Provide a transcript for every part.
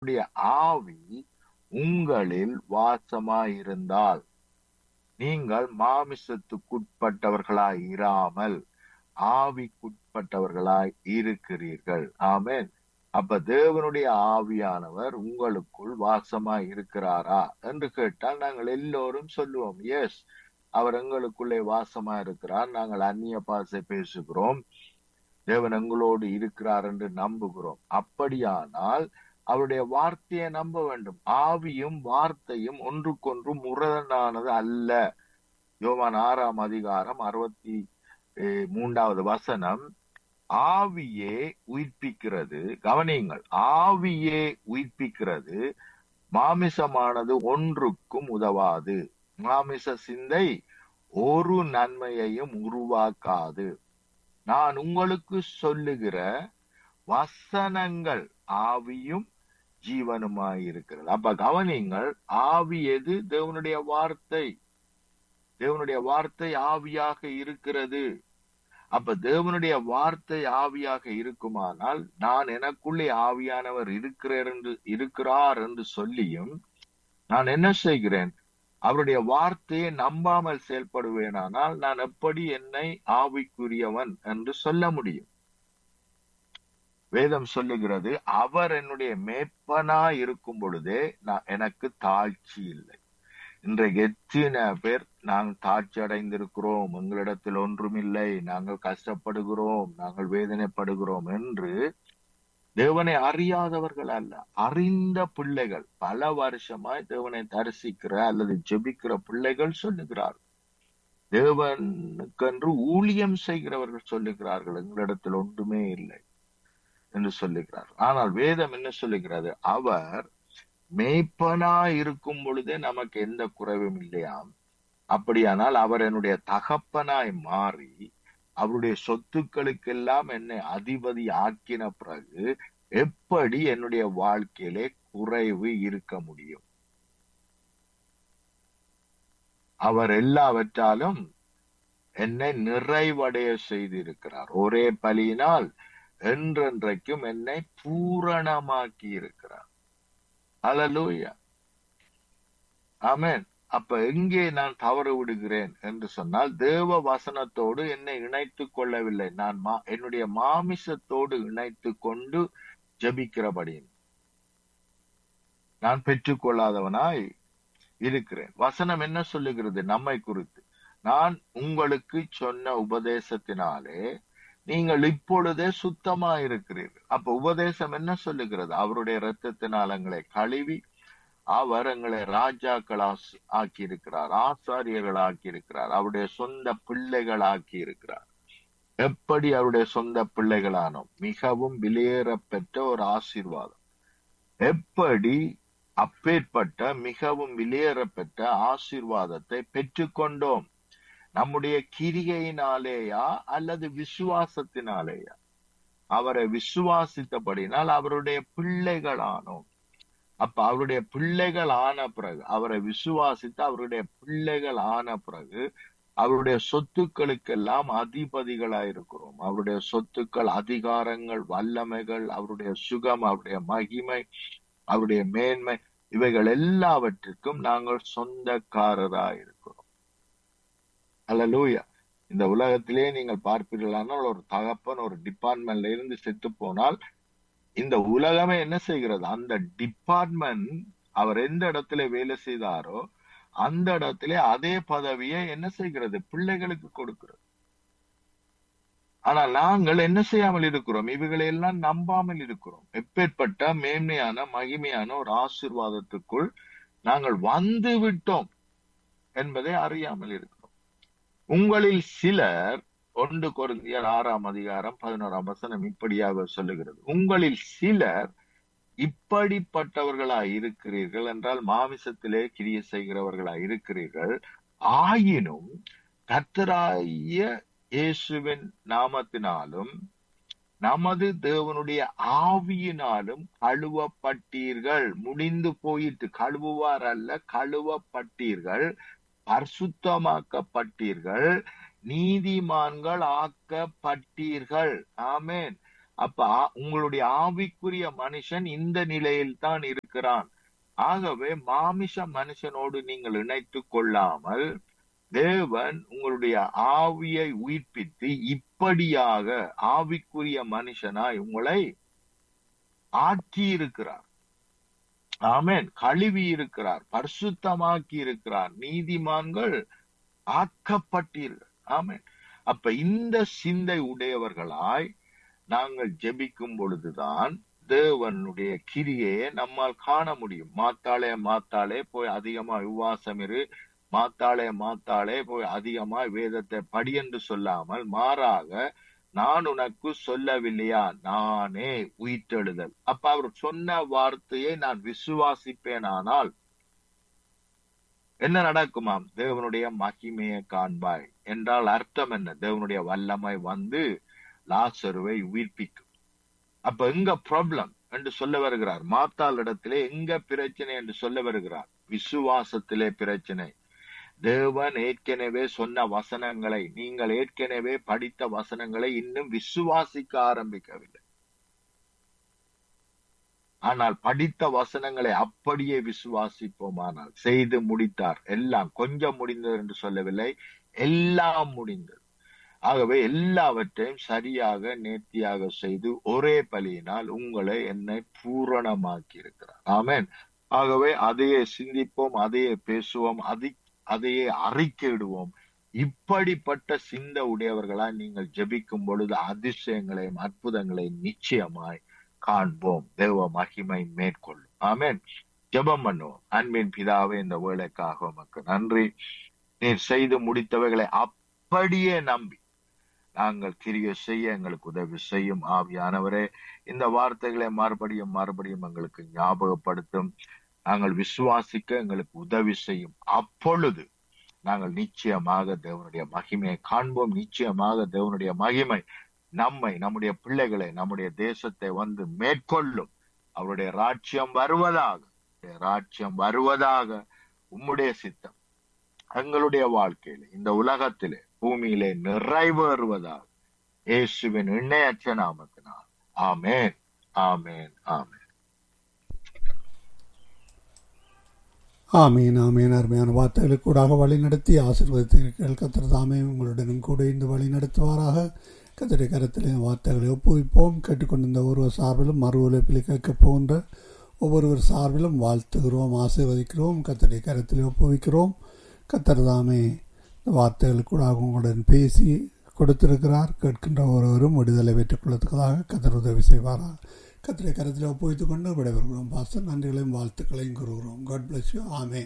அவருடைய ஆவி உங்களில் வாசமாயிருந்தால் நீங்கள் மாமிசத்துக்குட்பட்டவர்களாய் இராமல் ஆவிக்குட்பட்டவர்களாய் இருக்கிறீர்கள் ஆமென் அப்ப தேவனுடைய ஆவியானவர் உங்களுக்குள் வாசமாய் இருக்கிறாரா என்று கேட்டால் நாங்கள் எல்லோரும் சொல்லுவோம் எஸ் அவர் எங்களுக்குள்ளே வாசமா இருக்கிறார் நாங்கள் அந்நிய பாசை பேசுகிறோம் தேவன் எங்களோடு இருக்கிறார் என்று நம்புகிறோம் அப்படியானால் அவருடைய வார்த்தையை நம்ப வேண்டும் ஆவியும் வார்த்தையும் ஒன்றுக்கொன்று முரணானது அல்ல யோவான் ஆறாம் அதிகாரம் அறுபத்தி அஹ், மூன்றாவது வசனம் ஆவியே உயிர்ப்பிக்கிறது கவனியுங்கள் ஆவியே உயிர்ப்பிக்கிறது மாமிசமானது ஒன்றுக்கும் உதவாது மாமிச சிந்தை ஒரு நன்மையையும் உருவாக்காது நான் உங்களுக்கு சொல்லுகிற வசனங்கள் ஆவியும் ஜீவனுமாய் இருக்கிறது அப்ப கவனிங்கள் ஆவி எது தேவனுடைய வார்த்தை தேவனுடைய வார்த்தை ஆவியாக இருக்கிறது அப்ப தேவனுடைய வார்த்தை ஆவியாக இருக்குமானால் நான் எனக்குள்ளே ஆவியானவர் இருக்கிறார் என்று இருக்கிறார் என்று சொல்லியும் நான் என்ன செய்கிறேன் அவருடைய வார்த்தையை நம்பாமல் செயல்படுவேனானால் நான் எப்படி என்னை ஆவிக்குரியவன் என்று சொல்ல முடியும் வேதம் சொல்லுகிறது அவர் என்னுடைய மேப்பனா இருக்கும் பொழுதே நான் எனக்கு தாழ்ச்சி இல்லை இன்றைக்கு எத்தனை பேர் நாங்கள் தாழ்ச்சி அடைந்திருக்கிறோம் எங்களிடத்தில் ஒன்றுமில்லை நாங்கள் கஷ்டப்படுகிறோம் நாங்கள் வேதனைப்படுகிறோம் என்று தேவனை அறியாதவர்கள் அல்ல அறிந்த பிள்ளைகள் பல வருஷமாய் தேவனை தரிசிக்கிற அல்லது ஜெபிக்கிற பிள்ளைகள் சொல்லுகிறார் தேவனுக்கென்று ஊழியம் செய்கிறவர்கள் சொல்லுகிறார்கள் எங்களிடத்தில் ஒன்றுமே இல்லை என்று சொல்லுகிறார் ஆனால் வேதம் என்ன சொல்லுகிறது அவர் மேய்ப்பனா இருக்கும் பொழுதே நமக்கு எந்த குறைவும் இல்லையாம் அப்படியானால் அவர் என்னுடைய தகப்பனாய் மாறி அவருடைய சொத்துக்களுக்கெல்லாம் என்னை அதிபதி ஆக்கின பிறகு எப்படி என்னுடைய வாழ்க்கையிலே குறைவு இருக்க முடியும் அவர் எல்லாவற்றாலும் என்னை நிறைவடைய செய்திருக்கிறார் ஒரே பலியினால் என்றென்றைக்கும் என்னை பூரணமாக்கி இருக்கிறார் அல்லேலூயா ஆமென் அப்ப எங்கே நான் தவறு விடுகிறேன் என்று சொன்னால் தேவ வசனத்தோடு என்னை இணைத்துக் கொள்ளவில்லை நான் மா- என்னுடைய மாமிசத்தோடு இணைத்துக் கொண்டு ஜெபிக்கிறபடி நான் பெற்றுக்கொள்ளாதவனாய் இருக்கிறேன் வசனம் என்ன சொல்லுகிறது நம்மை குறித்து நான் உங்களுக்கு சொன்ன உபதேசத்தினாலே நீங்கள் இப்பொழுதே சுத்தமா இருக்கிறீர்கள் அப்ப உபதேசம் என்ன சொல்லுகிறது அவருடைய இரத்தத்தினால் எங்களை கழுவி அவர் எங்களை ராஜாக்கள் ஆக்கி இருக்கிறார் ஆசாரியர்கள் ஆக்கி இருக்கிறார் அவருடைய சொந்த பிள்ளைகள் ஆக்கி இருக்கிறார் எப்படி அவருடைய சொந்த பிள்ளைகளானோம் மிகவும் விலையேற பெற்ற ஒரு ஆசீர்வாதம் எப்படி அப்பேற்பட்ட மிகவும் விலையேற பெற்ற ஆசீர்வாதத்தை பெற்றுக்கொண்டோம் நம்முடைய கிரிகையினாலேயா அல்லது விசுவாசத்தினாலேயா அவரை விசுவாசித்தபடினால் அவருடைய பிள்ளைகளானோம் அப்ப அவருடைய பிள்ளைகள் ஆன பிறகு அவரை விசுவாசித்து அவருடைய பிள்ளைகள் ஆன பிறகு அவருடைய சொத்துக்களுக்கெல்லாம் அதிபதிகளா இருக்கிறோம் அவருடைய சொத்துக்கள் அதிகாரங்கள் வல்லமைகள் அவருடைய சுகம் அவருடைய மகிமை அவருடைய மேன்மை இவைகள் எல்லாவற்றிற்கும் நாங்கள் சொந்தக்காரரா இருக்கிறோம் அல்லலூயா இந்த உலகத்திலே நீங்கள் பார்ப்பீர்களானால் ஒரு தகப்பன் ஒரு டிபார்ட்மெண்ட்ல இருந்து செத்து போனால் இந்த உலகமே என்ன செய்கிறது அந்த டிபார்ட்மெண்ட் அவர் எந்த இடத்துல வேலை செய்தாரோ அந்த இடத்திலே அதே பதவியை என்ன செய்கிறது பிள்ளைகளுக்கு கொடுக்கிறது ஆனால் நாங்கள் என்ன செய்யாமல் இருக்கிறோம் இவைகளை எல்லாம் நம்பாமல் இருக்கிறோம் எப்பேற்பட்ட மேன்மையான மகிமையான ஒரு ஆசீர்வாதத்துக்குள் நாங்கள் வந்து விட்டோம் என்பதை அறியாமல் இருக்கிறோம் உங்களில் சிலர் ஒன்று கொரிந்தியர் ஆறாம் அதிகாரம் பதினோராம் வசனம் இப்படியாக சொல்லுகிறது உங்களில் சிலர் இப்படிப்பட்டவர்களாய் இருக்கிறீர்கள் என்றால் மாமிசத்திலே கிரிய செய்கிறவர்களாய் இருக்கிறீர்கள் ஆயினும் கர்த்தராகிய இயேசுவின் நாமத்தினாலும் நமது தேவனுடைய ஆவியினாலும் கழுவப்பட்டீர்கள் முடிந்து போயிட்டு கழுவுவார் அல்ல கழுவப்பட்டீர்கள் பரிசுத்தமாக்கப்பட்டீர்கள் நீதிமான்கள் ஆக்கப்பட்டீர்கள் ஆமென் அப்ப ஆ- உங்களுடைய ஆவிக்குரிய மனுஷன் இந்த நிலையில் தான் இருக்கிறான் ஆகவே மாமிச மனுஷனோடு நீங்கள் இணைத்துக் கொள்ளாமல் தேவன் உங்களுடைய ஆவியை உயிர்ப்பித்து இப்படியாக ஆவிக்குரிய மனுஷனாய் உங்களை ஆக்கி இருக்கிறார் ஆமென் கழுவி இருக்கிறார் பரிசுத்தமாக்கி இருக்கிறார் நீதிமான்கள் ஆக்கப்பட்டீர்கள் ஆமென் அப்ப இந்த சிந்தை உடையவர்களாய் நாங்கள் ஜெபிக்கும் பொழுதுதான் தேவனுடைய கிரியை நம்மால் காண முடியும் மாத்தாளே மாத்தாளே போய் அதிகமா விவாசம் இரு மாத்தாளே மாத்தாளே போய் அதிகமா வேதத்தை படி என்று சொல்லாமல் மாறாக நான் உனக்கு சொல்லவில்லையா நானே உயிர்த்தெழுதல் அப்ப அவர் சொன்ன வார்த்தையை நான் விசுவாசிப்பேனானால் என்ன நடக்குமாம் தேவனுடைய மகிமையை காண்பாய் என்றால் அர்த்தம் என்ன தேவனுடைய வல்லமை வந்து லாசருவை உயிர்ப்பிக்கும் அப்ப எங்க ப்ராப்ளம் என்று சொல்ல வருகிறார் மாத்தாள் இடத்திலே எங்க பிரச்சனை என்று சொல்ல வருகிறார் விசுவாசத்திலே பிரச்சனை தேவன் ஏற்கனவே சொன்ன வசனங்களை நீங்கள் ஏற்கனவே படித்த வசனங்களை இன்னும் விசுவாசிக்க ஆரம்பிக்கவில்லை ஆனால் படித்த வசனங்களை அப்படியே விசுவாசிப்போமானால் செய்து முடித்தார் எல்லாம் கொஞ்சம் முடிந்தது என்று சொல்லவில்லை எல்லாம் முடிந்தது ஆகவே எல்லாவற்றையும் சரியாக நேர்த்தியாக செய்து ஒரே பலியினால் உங்களை என்னை பூரணமாக்கி இருக்கிறார் ஆமென் ஆகவே அதையே சிந்திப்போம் அதையே பேசுவோம் அதை அதையே அறிக்கையிடுவோம் இப்படிப்பட்ட சிந்த உடையவர்களாய் நீங்கள் ஜெபிக்கும் பொழுது அதிசயங்களையும் அற்புதங்களையும் நிச்சயமாய் காண்போம் தேவ மகிமை மேற்கொள்ளும் ஆமென் ஜெபம் பண்ணுவோம் அன்பின் பிதாவே இந்த வேலைக்காக உமக்கு நன்றி நீர் செய்து முடித்தவைகளை அப்படியே நம்பி நாங்கள் கிரிய செய்ய எங்களுக்கு உதவி செய்யும் ஆவியானவரே இந்த வார்த்தைகளை மறுபடியும் மறுபடியும் எங்களுக்கு ஞாபகப்படுத்தும் நாங்கள் விசுவாசிக்க எங்களுக்கு உதவி செய்யும் அப்பொழுது நாங்கள் நிச்சயமாக தேவனுடைய மகிமையை காண்போம் நிச்சயமாக தேவனுடைய மகிமை நம்மை நம்முடைய பிள்ளைகளை நம்முடைய தேசத்தை வந்து மேற்கொள்ளும் அவருடைய ராஜ்யம் வருவதாக அவருடைய ராஜ்யம் வருவதாக உம்முடைய சித்தம் எங்களுடைய வாழ்க்கையில இந்த உலகத்திலே பூமியிலே நிறைவேறுவதாக இயேசுவின் இணையற்ற நாமத்தினால் ஆமென் ஆமென் ஆமென் ஆமீன் ஆமீன் அருமையான வார்த்தைகளுக்கு கூடாக வழி நடத்தி ஆசீர்வதித்தீர்கள் கத்தர் தாமே உங்களுடனும் கூட இந்த வழி நடத்துவாராக கத்தரை கரத்திலே வார்த்தைகளை ஒப்புவிப்போம் கேட்டுக்கொண்டிருந்த ஒருவர் சார்பிலும் மறு உழைப்பில் கேட்க போன்ற ஒவ்வொருவர் சார்பிலும் வாழ்த்துகிறோம் ஆசீர்வதிக்கிறோம் கத்தரை கரத்திலே ஒப்புவிக்கிறோம் கத்தர் தாமே இந்த வார்த்தைகளுக்கூடாக உங்களுடன் பேசி கொடுத்திருக்கிறார் கேட்கின்ற ஒருவரும் விடுதலை பெற்றுக் கொள்வதற்காக கத்தர் உதவி செய்வாராக கத்திரை கருத்தில் ஒப்புவித்துக் கொண்டு விடைபெறுகிறோம் பாஸ்டர் நன்றிகளையும் வாழ்த்துக்களையும் கூறுகிறோம் காட் பிளஸ் யூ ஆமே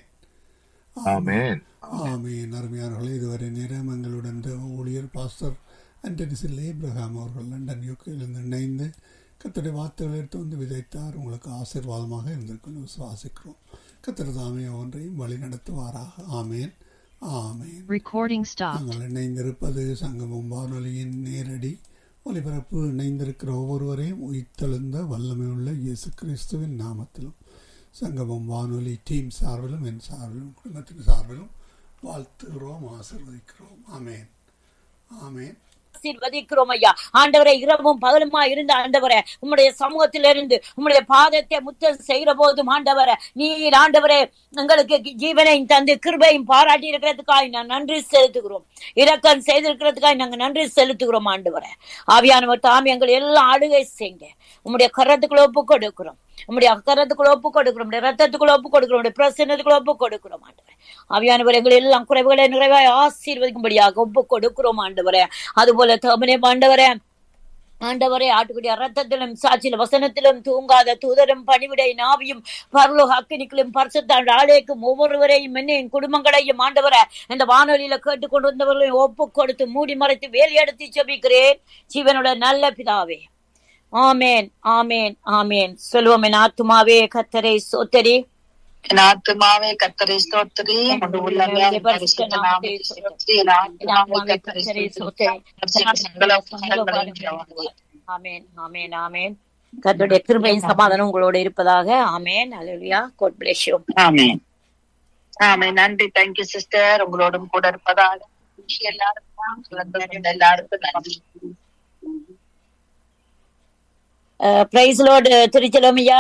ஆமென் ஆமீன் அருமையானவர்களே இதுவரை நேரம் எங்களுடன் தேவ ஊழியர் பாஸ்டர் அண்டனி சில்லை இப்ரஹாம் அவர்கள் லண்டன் யூகேலிருந்து இணைந்து கத்தருடைய வார்த்தைகளை எடுத்து வந்து விதைத்தார் உங்களுக்கு ஆசீர்வாதமாக இருந்திருக்குன்னு விசுவாசிக்கிறோம் கத்தர் தாமே ஒன்றையும் வழி நடத்துவாராக ஆமேன் ஆமேன் Recording stopped. நாங்கள் இணைந்திருப்பது சங்கமம் வானொலியின் நேரடி ஒலிபரப்பு இணைந்திருக்கிற ஒவ்வொருவரையும் உயிர்த்தெழுந்த வல்லமையுள்ள இயேசு கிறிஸ்துவின் நாமத்திலும் சங்கமம் வானொலி டீம் சார்பிலும் என் சார்பிலும் குடும்பத்தின் சார்பிலும் வாழ்த்துகிறோம் ஆசீர்வதிக்கிறோம் ஆமேன் ஆமேன் ஆசீர்வதிக்கிறோம் ஐயா ஆண்டவரை இரவும் பகலுமா இருந்த ஆண்டவரே உம்முடைய சமூகத்திலிருந்து உம்முடைய பாதத்தை முத்தம் செய்கிற போதும் ஆண்டவரே நீர் ஆண்டவரே எங்களுக்கு ஜீவனையும் தந்து கிருபையும் பாராட்டி இருக்கிறதுக்காக நான் நன்றி செலுத்துகிறோம் இரக்கம் செய்திருக்கிறதுக்காக நாங்க நன்றி செலுத்துகிறோம் ஆண்டவரே ஆவியானவர் தாம் எங்களை எல்லாம் ஆளுகை செய்யுங்க உம்முடைய கரத்துக்குள்ள ஒப்பு கொடுக்கிறோம் உம்முடைய அக்கரத்துக்குள்ள ஒப்பு கொடுக்கிறோம் உம்முடைய ரத்தத்துக்குள்ள ஒப்பு கொடுக்கிறோம் உம்முடைய பிரசன்னத்துக்குள்ள ஒப்பு கொடுக்கிறோம் ஆண்டவரே ஆவியானவர் எங்களை எல்லாம் குறைவுகளை நிறைவாய் ஆசீர்வதிக்கும்படியாக ஒப்பு கொடுக்கிறோம் ஆண்டவரே அதுபோல தமனே ஆண்டவரே ஆண்டவரே ஆட்டுக்குடிய ரத்தத்திலும் சாட்சியிலும் வசனத்திலும் தூங்காத தூதரும் பணிவிடை நாவியும் பரலோக அக்கினிகளும் பரிசுத்தாண்டு ஆலயக்கும் ஒவ்வொருவரையும் என்னையும் குடும்பங்களையும் ஆண்டவரை இந்த வானொலியில கேட்டுக்கொண்டு வந்தவர்களையும் ஒப்பு கொடுத்து மூடி மறைத்து வேலையெடுத்து செபிக்கிறேன் ஜீவனோட நல்ல பிதாவே ஆமேன் ஆமேன் ஆமேன் சொல்லுவோம் என் ஆத்துமாவே கத்தரை சோத்தரி என் ஆத்துமாவே கத்தரை ஸ்தோத்திரி உன் உள்ளமே அவன் பரிசுத்த நாமத்தை ஸ்தோத்திரி. என் ஆத்துமாவே கத்தரை ஸ்தோத்திரி. சகல உலகங்களையும் ஜெயவானவர். ஆமேன் ஆமேன் ஆமேன் கர்த்தருடைய கிருபையின் சமாதானம் உங்களோட இருப்பதாக ஆமேன் அல்லேலூயா காட் bless you ஆமென் ஆமென் நன்றி தேங்க்யூ சிஸ்டர் உங்களோடும் கூட இருப்பதாக எல்லாருக்கும் எல்லாருக்கும் நன்றி பிரைஸ் லோடு திருச்செலமையா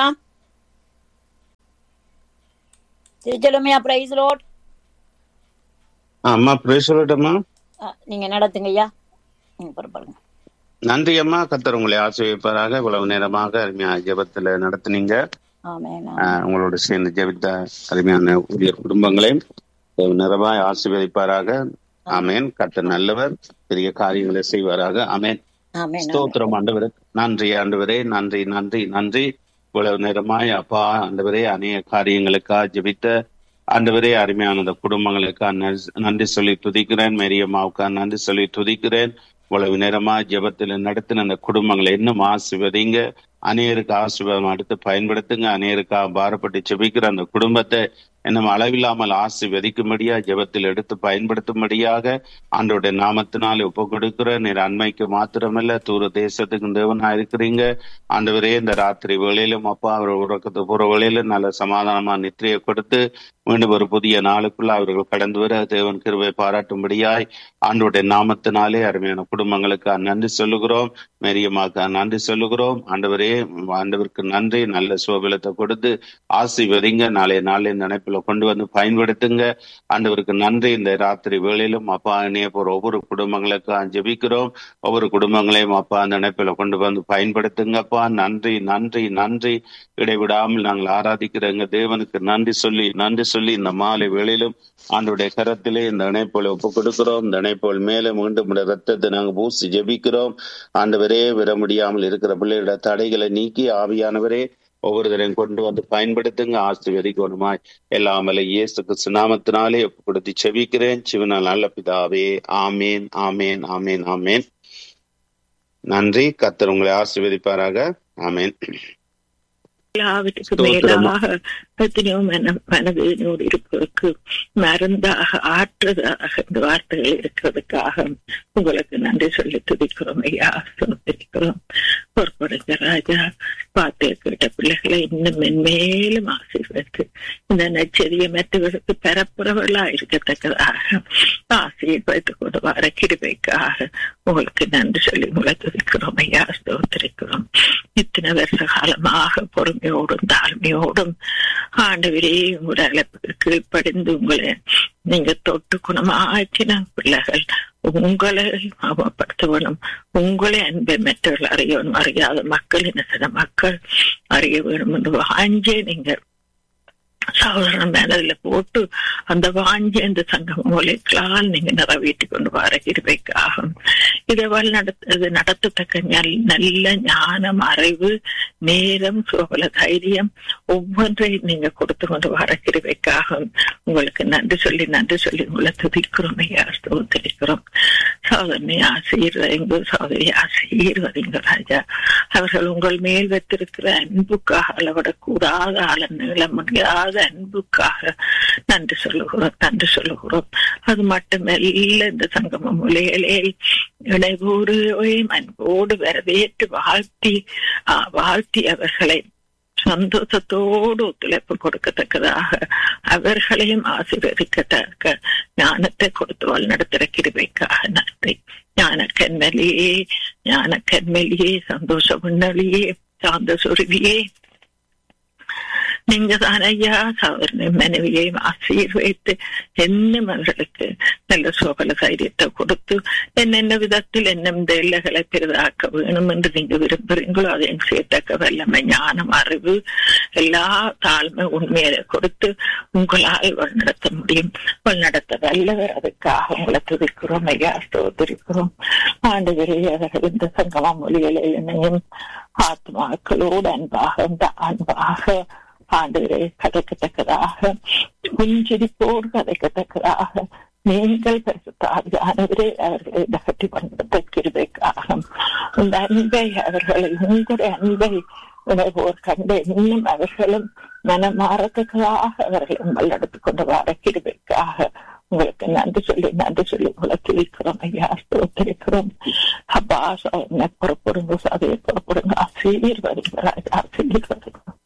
திருச்செலமையா பிரைஸ் லோட் அம்மா பிரேஸ் சொல்லட்டம்மா நீங்க நடத்துங்க ஐயா நீங்க பொறுப்பாருங்க நன்றி அம்மா கத்தர் உங்களை ஆசிரியப்பாராக இவ்வளவு நேரமாக அருமையா ஜெபத்துல நடத்துனீங்க ஆமென் ஆஹ், உங்களோட சேர்ந்து ஜெபித்த அருமையான ஊழியர் குடும்பங்களையும் தேவன் நிறைவாய் ஆசீர்வதிப்பாராக ஆமேன் கத்தர் நல்லவர் பெரிய காரியங்களை செய்வாராக ஆமேன் ஆமென் ஸ்தோத்திரம் ஆண்டவரே நன்றி ஆண்டவரே நன்றி நன்றி நன்றி இவ்வளவு நேரமாய் அப்பா ஆண்டவரே அநேக காரியங்களுக்கா ஜெபித்த ஆண்டவரே அருமையான அந்த குடும்பங்களுக்கா நன்றி- நன்றி சொல்லி துதிக்கிறேன் மேரியம்மாவுக்கா நன்றி சொல்லி துதிக்கிறேன் இவ்வளவு நேரமா ஜெபத்துல நடத்தின அந்த குடும்பங்களை இன்னும் ஆசிர்வதிங்க அநேருக்கு ஆசீர்வாதம் அடுத்து பயன்படுத்துங்க அநேருக்கா பாரப்பட்டு ஜெபிக்கிற அந்த குடும்பத்தை இன்னும் அளவில்லாமல் ஆசீர்வதிக்கும்படியா ஜெபத்தில் எடுத்து பயன்படுத்தும்படியாக ஆண்டோட நாமத்தினால் ஒப்பு கொடுக்கிற நீர் அண்மைக்கு மாத்திரமல்ல தூர தேசத்துக்கு தேவனா இருக்கிறீங்க ஆண்டவரே இந்த ராத்திரி வேளையிலும் அப்பா அவர் உறக்கத்து போற வேளையிலும் நல்ல சமாதானமா நித்திரையை கொடுத்து மீண்டும் ஒரு புதிய நாளுக்குள்ள அவர்கள் கடந்து வர தேவன் கிருவை பாராட்டும்படியாய் ஆண்டோட நாமத்தினாலே அருமையான குடும்பங்களுக்கு நன்றி சொல்லுகிறோம் மேரியமாக்க நன்றி சொல்லுகிறோம் ஆண்டவரே ஆண்டவருக்கு நன்றி நல்ல சுபலத்தை கொடுத்து ஆசீர்வதிங்க நாளைய நாளை இந்த நினைப்புல கொண்டு வந்து பயன்படுத்துங்க ஆண்டவருக்கு நன்றி இந்த ராத்திரி வேளையிலும் அப்பா இணைய போற ஒவ்வொரு குடும்பங்களுக்கும் ஜெபிக்கிறோம் ஒவ்வொரு குடும்பங்களையும் அப்பா அந்த நினைப்புல கொண்டு வந்து பயன்படுத்துங்கப்பா நன்றி நன்றி நன்றி இடைவிடாமல் நாங்கள் ஆராதிக்கிற எங்க தேவனுக்கு நன்றி சொல்லி நன்றி சொல்லி இந்த மாலை வேளையிலும் ஆண்டுடைய கரத்திலே இந்த இணைப்போல ஒப்பு கொடுக்கிறோம் இந்த இணைப்போல் மேலே மீண்டும் இந்த ரத்தத்தை நாங்கள் பூசி ஜெபிக்கிறோம் ஆண்டவரே விட முடியாமல் இருக்கிற பிள்ளைகளோட தடைகளை நீக்கி ஆவியானவரே ஒவ்வொருத்தரையும் கொண்டு வந்து பயன்படுத்துங்க ஆசீர்வதிக்கணுமாய் எல்லாமல இயேசு கிறிஸ்து நாமத்தினாலே ஒப்பு கொடுத்து செபிக்கிறேன் சிவனால் நல்ல பிதாவே ஆமேன் ஆமேன் ஆமேன் ஆமேன் நன்றி கத்தர் உங்களை ஆசீர்வதிப்பாராக ஆமேன் எல்லாவற்றுக்கு ஸ்தோத்திரம். மேலாக எத்தனையோ மன மனதினோடு இருப்பதற்கு மருந்தாக ஆற்றுதாக இந்த வார்த்தைகள் இருக்கிறதுக்காக உங்களுக்கு நன்றி சொல்லி துதிக்கிறோம் ஐயா ஸ்தோத்திரிக்கிறோம் பொறுப்படுங்க ராஜா வார்த்தையை கேட்ட பிள்ளைகளை இன்னும் மென்மேலும் ஆசீர்வதித்து இந்த நச்செடிய மற்றவர்களுக்கு பரப்புறவர்களா இருக்கத்தக்கதாக ஆசீர்வதித்து கொண்டு வர கிருபைக்காக உங்களுக்கு நன்றி சொல்லி உங்களை துதிக்கிறோம் ஐயா ஸ்தோத்திரிக்கிறோம் இத்தனை வருஷ காலமாக பொறுமையோடும் தாழ்மையோடும் ஆண்டவரே உங்களோட அழைப்புக்கு கீழ்ப்படிந்து உங்களை நீங்க தொட்டு குணமாக்கின பிள்ளைகள் உங்களை அவப்படுத்த வேணும் உங்களை அன்பை மற்றவர்கள் அறிய வேணும் அறியாத மக்கள் என்ன சில மக்கள் அறிய வேணும் என்று வாஞ்சே நீங்க சகோதரன் மேலதுல போட்டு அந்த வாஞ்சி அந்த சங்கம் மூலைகளால் நீங்க நிறைவேற்றி கொண்டு வர இருவைக்காக இதை வழி நடத்த நடத்தத்தக்க நல்- நல்ல ஞானம் அறிவு நேரம் சுகல தைரியம் ஒவ்வொன்றையும் நீங்க கொடுத்து கொண்டு வர கிருபைக்காக உங்களுக்கு நன்றி சொல்லி நன்றி சொல்லி உங்களை துதிக்கிறோம் ஐயா ஸ்தோத்திரிக்கிறோம் சோதனை ஆசீர்வதிங்க சோதரி ஆசீர்வதிங்க ராஜா அவர்கள் உங்கள் மேல் வைத்திருக்கிற அன்புக்காக அளவிடக்கூடாத அள நீள முடியாத அன்புக்காக நன்றி சொல்லுகிறோம் நன்றி சொல்லுகிறோம் அது மட்டுமல்ல இந்த சங்கம மொழிகளே இணைவோடு அன்போடு வரவேற்று வாழ்த்தி ஆ, வாழ்த்தி அவர்களை சந்தோஷத்தோடு ஒத்துழைப்பு கொடுக்கத்தக்கதாக அவர்களையும் ஆசீர்வதிக்கத்தக்க ஞானத்தை கொடுத்து வழி நடத்துகிற கிருபைக்காக நன்றி ஞான கண்மலியே ஞான கண்மலியே சந்தோஷ விண்ணலியே சாந்த சுருவியே நீங்க தான் ஐயா சவரனை மனைவியையும் ஆசீர்வைத்து என்னும் அவர்களுக்கு நல்ல சோகல தைரியத்தை கொடுத்து என்னென்ன விதத்தில் என்ன இந்த எல்லைகளை பெரிதாக்க வேணும் என்று நீங்க விரும்புறீங்களோ அதையும் சேர்த்தக்க வல்லமை ஞானம் அறிவு எல்லா தாழ்மை உண்மையை கொடுத்து உங்களால் வழிநடத்த முடியும் வழிநடத்த வல்லவர் அதுக்காக உங்களை துதிக்கிறோம் ஐயா ஸ்தோத்திரிக்கிறோம் ஆண்டுகிறே அவர்கள் இந்த சங்கமா மொழிகளில் இணையும் ஆத்மாக்களோடு அன்பாக இந்த அன்பாக ஆண்டுகிறே கதைக்கத்தக்கதாக புஞ்சிரிப்போடு கதைக்கத்தக்கதாக நீங்கள் பரிசுத்தாவியானவரே அவர்களை நகட்டி பண்படுத்த கிருபைக்காக இந்த அன்பை அவர்களை உங்களுடைய அன்பை உணர்வோர் கண்டு இன்னும் அவர்களும் மனமாறத்தக்கதாக அவர்களை வல்லெடுத்துக் கொண்டு வர கிருபைக்காக உங்களுக்கு நன்றி சொல்லி நன்றி சொல்லி உங்களை துளிக்கிறோம் ஐயா ஸ்தோத்திரிக்கிறோம் அப்பா என்ன புறப்படுங்க சதையை புறப்படுங்க ஆசீர்வதிங்க ராஜா, ஆசீர்வதிங்க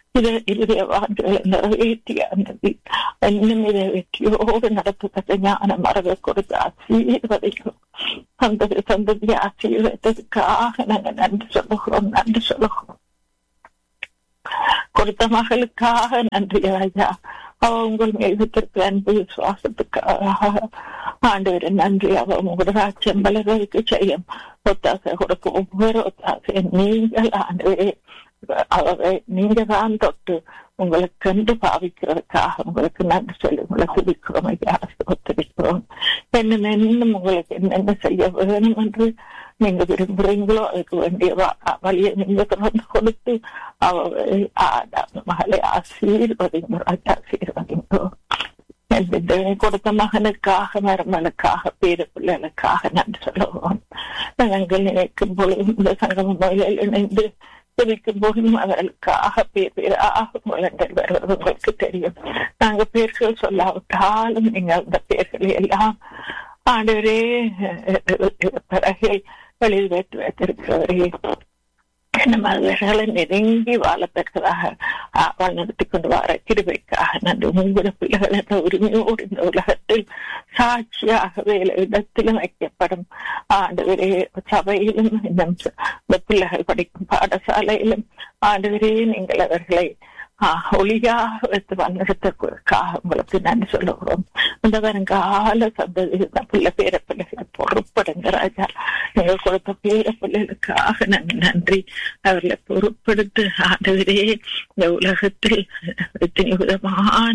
இதை இறுதிய வாக்குகளை நிறைவேற்றி அன்னதி இன்னும் இதை வெற்றியோடு நடத்துகிற ஞான மரபை கொடுத்து ஆசீர்வதிக்கும் அந்த சந்ததி ஆசீர்வதித்ததுக்காக நாங்க நன்றி சொல்லுகிறோம் நன்றி சொல்லுகிறோம் கொடுத்த மகளுக்காக நன்றி ராஜா அவ உங்கள் மீதத்திற்கு அன்பு விசுவாசத்துக்காக ஆண்டவர் நன்றி அவ உங்களோட ராஜ்யம் வளர்வதற்கு செய்யும் ஒத்தாசை கொடுக்க ஒவ்வொரு ஒத்தாசை நீங்கள் ஆண்டவரே அவரை நீங்க தான் தொட்டு உங்களுக்கு கண்டு பாவிக்கிறதுக்காக உங்களுக்கு நன்றி சொல்லி உங்களை துதிக்கிறோம் ஐயா ஒத்துழைக்கிறோம் என்ன இன்னும் உங்களுக்கு என்னென்ன செய்ய வேணும் என்று நீங்க விரும்புறீங்களோ அதுக்கு வேண்டிய வழியை நீங்க திறந்து கொடுத்து அவரை மகளை ஆசீர்வதிங்க ஆசீர்வதிங்கோ கொடுத்த மகனுக்காக மருமனுக்காக பேரு பிள்ளைகளுக்காக நன்றி சொல்லுவோம் நாங்கள் நினைக்கும் பொழுது இந்த சங்கம மொழியில் இணைந்து துதிக்கும் போதும் அவர்களுக்காக பேர் பேராக முழங்கள் வருவது உங்களுக்கு தெரியும் நாங்க பேர்கள் சொல்லாவிட்டாலும் நீங்க அந்த பேர்களை எல்லாம் ஆண்டவரே பிறகு வெளியில் வைத்து வைத்திருக்கிறவரே நம்ம அவர்களை நெருங்கி வாழத்தக்கதாக வழிநடத்தி கொண்டு வர கிருபைக்காக நன்றி உங்களோட பிள்ளைகள் என்ற உரிமையோடு இந்த உலகத்தில் சாட்சியாக வேலை இடத்திலும் வைக்கப்படும் ஆண்டவரே சபையிலும் இந்த பிள்ளைகள் படிக்கும் பாடசாலையிலும் ஆண்டவரே நீங்கள் அவர்களை ஒளியாக வைத்து வழிநடத்தக்காக உங்களுக்கு நன்றி சொல்லுகிறோம் இந்த வருங்கால சந்ததி பிள்ளை பேர பிள்ளைகளை பொறுப்படுங்க ராஜா நீங்கள் கொடுத்த பேர பிள்ளைகளுக்காக நாங்கள் நன்றி அவர்களை பொறுப்படுத்து ஆண்டவரே இந்த உலகத்தில் எத்தனை விதமான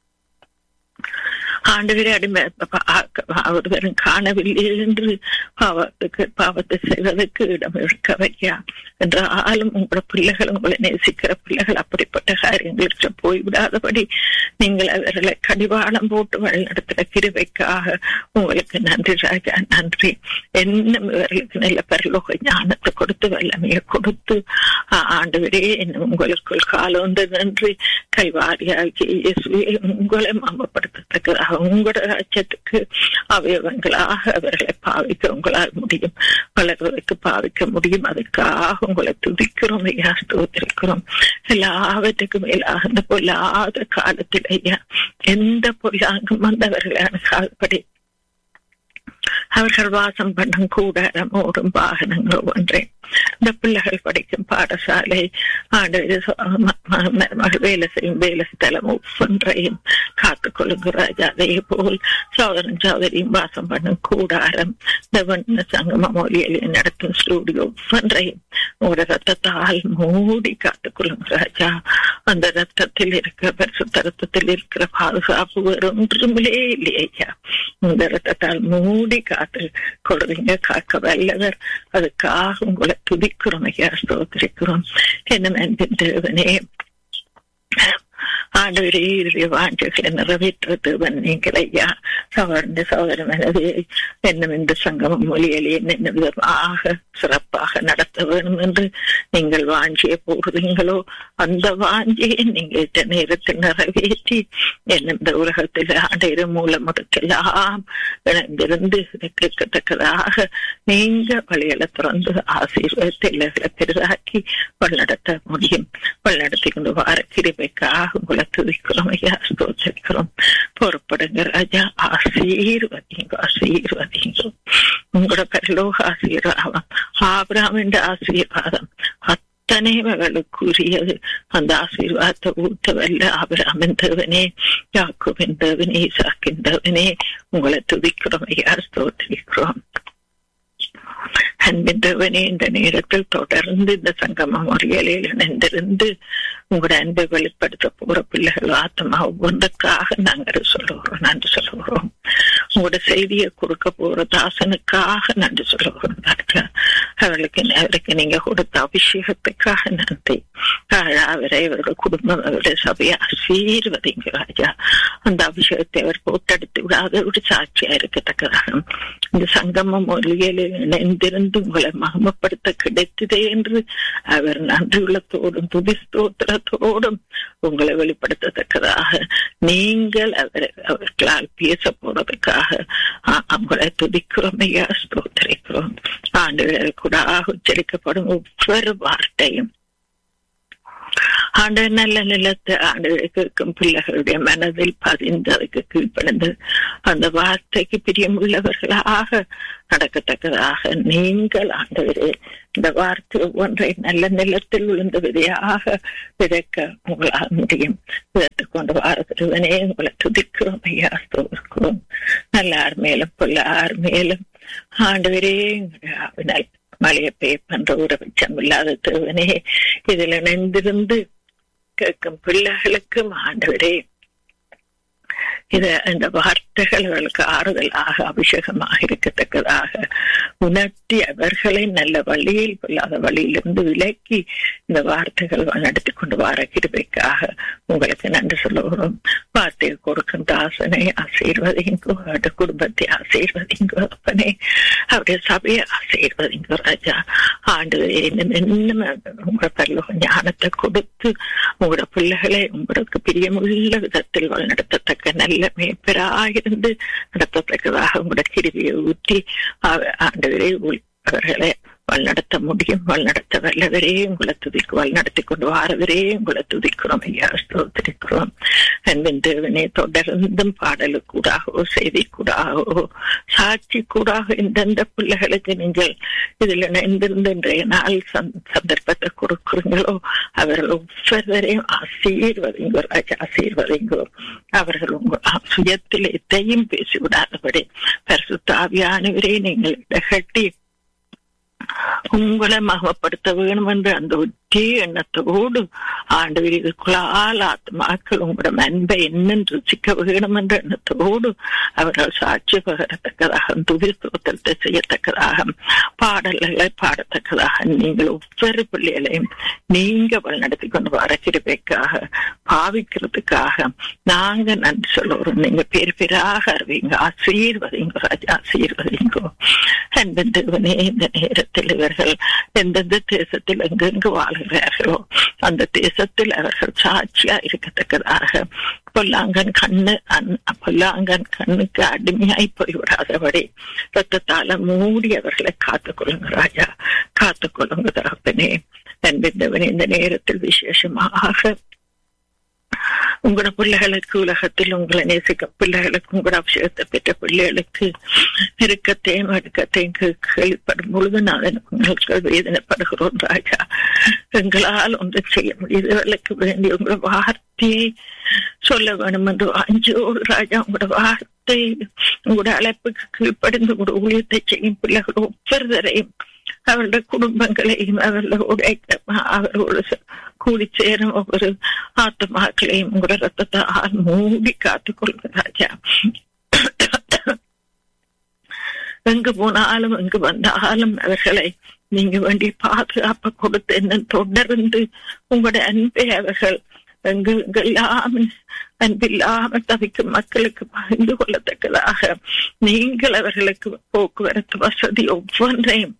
ஆண்டவரே அடிமை ஒருவரும் காணவில்லை என்று பாவத்துக்கு பாவத்தை செய்வதற்கு இடம் இருக்க வையா என்றாலும் உங்களோட பிள்ளைகள் உங்களை நேசிக்கிற பிள்ளைகள் அப்படிப்பட்ட காரியங்களுக்கு போய்விடாதபடி நீங்கள் அவர்களை கடிவாளம் போட்டு வழிநடத்துகிற கிருவைக்காக உங்களுக்கு நன்றி ராஜா நன்றி என்ன இவர்களுக்கு நல்ல பரலோக ஞானத்தை கொடுத்து வல்லமையை கொடுத்து ஆண்டவரே என்ன உங்களுக்குள் காலோந்து நன்றி கல்வாரியாகி இயேசுவே உங்களை மாமப்படுத்தத்தக்கதாக உங்களோட ராஜ்யத்துக்கு அவயவங்களாக அவர்களை பாவிக்க உங்களால் முடியும் வளர்வதற்கு பாவிக்க முடியும் அதுக்காக உங்களை துதிக்கிறோம் ஐயா ஸ்தோத்திரிக்கிறோம் எல்லாவற்றுக்கும் மேலாக அந்த பொல்லாத காலத்தில் ஐயா எந்த பொல்லாங்கும் வந்தவர்களை அணுகாதபடி அவர்கள் வாசம் பண்ணும் கூடாரம் ஓடும் வாகனங்கள் ஒன்றே இந்த பிள்ளைகள் படிக்கும் பாடசாலை ஆண்டு வேலை செய்யும் வேலை ஸ்தலம் ஒவ்வொன்றையும் காத்துக் கொள்ளுங்க ராஜா அதே போல் சோதரன் சோதரியும் வாசம் பண்ணும் கூடாரம் இந்த சங்கம மொழியில் நடத்தும் ஸ்டூடியோ ஒவ்வொன்றையும் உங்களோட ரத்தத்தால் மூடி காத்துக் கொள்ளுங்க ராஜா அந்த ரத்தத்தில் இருக்கிற பரிசுத்த ரத்தத்தில் இருக்கிற பாதுகாப்பு வேறு ஒன்றுமில்லே இல்லையா இந்த ரத்தத்தால் மூடி காத்து கொள்றீங்க காக்க வல்லவர் அதுக்காக உங்களை துதிக்கிறோம் ஐயா ஸ்தோத்திரிக்கிறோம் என்ன அன்பின் தேவனே ஆண்டவரே இறுதிய வாஞ்சைகளை நிறைவேற்றது நீங்கள் ஐயா சவர்ந்த சகோதரம் எனது என்னும் இந்த சங்கமம் மொழியிலே என்ன விதமாக சிறப்பாக நடத்த வேணும் என்று நீங்கள் வாஞ்சியை போடுறீங்களோ அந்த வாஞ்சியை நீங்கள் இந்த நேரத்தில் நிறைவேற்றி என்ன இந்த உலகத்தில் ஆண்டையிற மூலம் முடுக்கெல்லாம் இணைந்திருந்து கேட்கத்தக்கதாக நீங்க வழிகளை திறந்து ஆசீர்வாதத்தை இல்லங்களை பெரிதாக்கி வழிநடத்த முடியும் வழிநடத்தி கொண்டு வார கிருபைக்காக உங்களை துதிக்கிறோம் ஐயா ஸ்தோச்சரிக்கிறோம் பொறுப்படுங்க ராஜா ஆசீர்வதிங்க ஆசீர்வதிங்க உங்களோட பரலோக ஆசீர்வாதம் ஆபிராமின் ஆசீர்வாதம் அத்தனை மகளுக்குரியது அந்த ஆசீர்வாதத்தை ஊத்த வல்ல ஆபிராமின் தேவனே யாக்குவின் தேவனே ஈசாக்கின் தேவனே உங்களை துதிக்கிறோம் ஐயா ஸ்தோத்திரிக்கிறோம் அன்பின் தேவனே இந்த நேரத்தில் தொடர்ந்து இந்த சங்கம முறைகளில் இணைந்திருந்து உங்களோட அன்பை வெளிப்படுத்த போற பிள்ளைகள் ஆத்மா ஒவ்வொன்றுக்காக நாங்கள் சொல்லுகிறோம் நன்றி சொல்லுகிறோம் உங்களோட செய்தியை கொடுக்க போற தாசனுக்காக நன்றி சொல்லுகிறோம் அவர்களுக்கு அவருக்கு நீங்க கொடுத்த அபிஷேகத்துக்காக நன்றி அவரை அவருடைய குடும்பம் அவருடைய சபையை ஆசீர்வதிங்க ராஜா அந்த அபிஷேகத்தை அவர் போட்டெடுத்து விடாத ஒரு சாட்சியா இருக்கத்தக்கதாக இந்த சங்கம மொழிகளில் இணைந்திருந்து உங்களை மகமப்படுத்த கிடைத்ததே என்று அவர் நன்றியுள்ளத்தோடும் துதி ஸ்தோத்திரத்தோடும் உங்களை வெளிப்படுத்தத்தக்கதாக நீங்கள் அவர் அவர்களால் பேச போறதுக்காக அவங்களை துதிக்கிறோம் ஐயா ஸ்தோத்திரிக்கிறோம் ஆண்டுகளுக்கு கூட உச்சரிக்கப்படும் ஒவ்வொரு வார்த்தையும் ஆண்டு நல்ல நிலத்தை ஆண்டு கேட்கும் பிள்ளைகளுடைய மனதில் பதிந்து அதுக்கு கீழ்ப்படைந்து அந்த வார்த்தைக்கு பிரியமுள்ளவர்களாக நடக்கத்தக்கதாக நீங்கள் ஆண்டவரே இந்த வார்த்தை ஒன்றை நல்ல நிலத்தில் விழுந்த விதையாக விதைக்க உங்களால் முடியும் விதைத்து கொண்டு வாரத்திருவனே உங்களை துதிக்கிறோம் ஐயா ஸ்தோத்திரிக்கிறோம் நல்லார் மேலும் பொல்லார் மேலும் ஆண்டவரே எங்களுடைய மலையை பெய்யப்பன்ற உறவிச்சம் இல்லாத திருவனே இதில் இணைந்திருந்து கேட்கும் பிள்ளைகளுக்கும் ஆண்டவரே இத இந்த வார்த்தைகள் அவர்களுக்கு ஆறுதலாக அபிஷேகமாக இருக்கத்தக்கதாக உணர்த்தி அவர்களை நல்ல வழியில் கொள்ளாத வழியிலிருந்து விலக்கி இந்த வார்த்தைகள் நடத்தி கொண்டு வர கிருபைக்காக உங்களுக்கு நன்றி சொல்லுகிறோம் வார்த்தையை கொடுக்கும் தாசனை ஆசீர்வதிங்கோ அவருடைய குடும்பத்தை ஆசீர்வதிங்கோ அப்பனே அவருடைய சபையை ஆசீர்வதிங்கோ ராஜா ஆண்டு இன்னும் உங்களோட பரலோக ஞானத்தை கொடுத்து உங்களோட பிள்ளைகளை உங்களுக்கு பிரியமுள்ள விதத்தில் வழிநடத்தத்தக்க நல்ல மேய்ப்பராயிருந்து நடத்தத்தக்கதாக உங்களோட கிருவியை ஊற்றி ஆண்டவரே அவர்களை வழிநடத்த முடியும் வழிநடத்த வல்லவரே உங்களை துதிக்கு வழிநடத்தி கொண்டு வாரவரே உங்களை துதிக்கிறோம் ஐயா ஸ்தோத்திரிக்கிறோம் அன்பின் தேவனே தொடர்ந்தும் பாடலுக்கூடாகவோ செய்தி கூடாகவோ சாட்சி கூடாக எந்தெந்த பிள்ளைகளுக்கு நீங்கள் இதில் இணைந்திருந்து இன்றைய நாள் சந்தர்ப்பத்தை கொடுக்குறீங்களோ அவர்கள் ஒவ்வொருவரையும் ஆசீர்வதிங்கோ ராஜா ஆசீர்வதிங்கோ அவர்கள் உங்கள் சுயத்தில் எத்தையும் பேசிவிடாதபடி பரிசுத்தாவியானவரே நீங்கள் இடகட்டி உங்களை மகப்படுத்த வேணும் என்று அந்த ஒற்றே எண்ணத்தோடு ஆண்டவர் இதுக்குள்ளால் ஆத்மாக்கள் உங்களோட அன்பை என்னென்று ருசிக்க வேணும் என்ற எண்ணத்தோடு அவர்கள் சாட்சி பகரத்தக்கதாக துதித்துவத்தை செய்யத்தக்கதாக பாடல்களை பாடத்தக்கதாக நீங்கள் ஒவ்வொரு பிள்ளைகளையும் நீங்க வழிநடத்தி கொண்டு வர கிருபைக்காக பாவிக்கிறதுக்காக நாங்க நன்றி சொல்லுறோம் நீங்க பேர் பேராக அறிவீங்க ஆசீர்வதிங்க ராஜா ஆசீர்வதிங்கோ அன்பின் தேவனே இந்த நேரத்தில் இவர்கள் எந்தெந்த தேசத்தில் எங்கெங்கு வாழ்கிறார்களோ அந்த தேசத்தில் அவர்கள் சாட்சியா இருக்கத்தக்கதாக பொல்லாங்கன் கண்ணு பொல்லாங்கன் கண்ணுக்கு அடிமையாய் போய்விடாதபடி ரத்தத்தால மூடி அவர்களை காத்துக்கொள்ளுங்க ராஜா காத்துக்கொள்ளுங்க தகப்பனே அன்பிந்தவனே இந்த நேரத்தில் விசேஷமாக உங்களோட பிள்ளைகளுக்கு உலகத்தில் உங்களை நேசிக்க பிள்ளைகளுக்கு உங்களோட அபிஷேகத்தை பெற்ற பிள்ளைகளுக்கு இருக்கத்தையும் அடுக்கத்தையும் கேள்விப்படும் பொழுது நான் உங்களுக்கு வேதனைப்படுகிறோம் ராஜா எங்களால் ஒன்று செய்ய முடியாதவர்களுக்கு வேண்டிய உங்களோட வார்த்தையை சொல்ல வேணும் என்று அஞ்சோடு ராஜா உங்களோட வார்த்தை உங்களோட அழைப்புக்கு கீழ்ப்படிந்து உங்களோட ஊழியத்தை செய்யும் பிள்ளைகள் ஒவ்வொருவரையும் அவருடைய குடும்பங்களையும் அவர்களோட அவர்களோடு கூடி சேரும் ஒவ்வொரு ஆத்மாக்களையும் உங்களோட ரத்தத்தால் மூடி காத்துக்கொள்ளுங்க ராஜா எங்கு போனாலும் எங்கு வந்தாலும் அவர்களை நீங்க வேண்டிய பாதுகாப்பை கொடுத்து என்ன தொடர்ந்து உங்களோட அன்பை அவர்கள் எங்கு எங்கெல்லாம் அன்பில்லாமல் தவிக்கும் மக்களுக்கு பகிர்ந்து கொள்ளத்தக்கதாக நீங்கள் அவர்களுக்கு போக்குவரத்து வசதி ஒவ்வொன்றையும்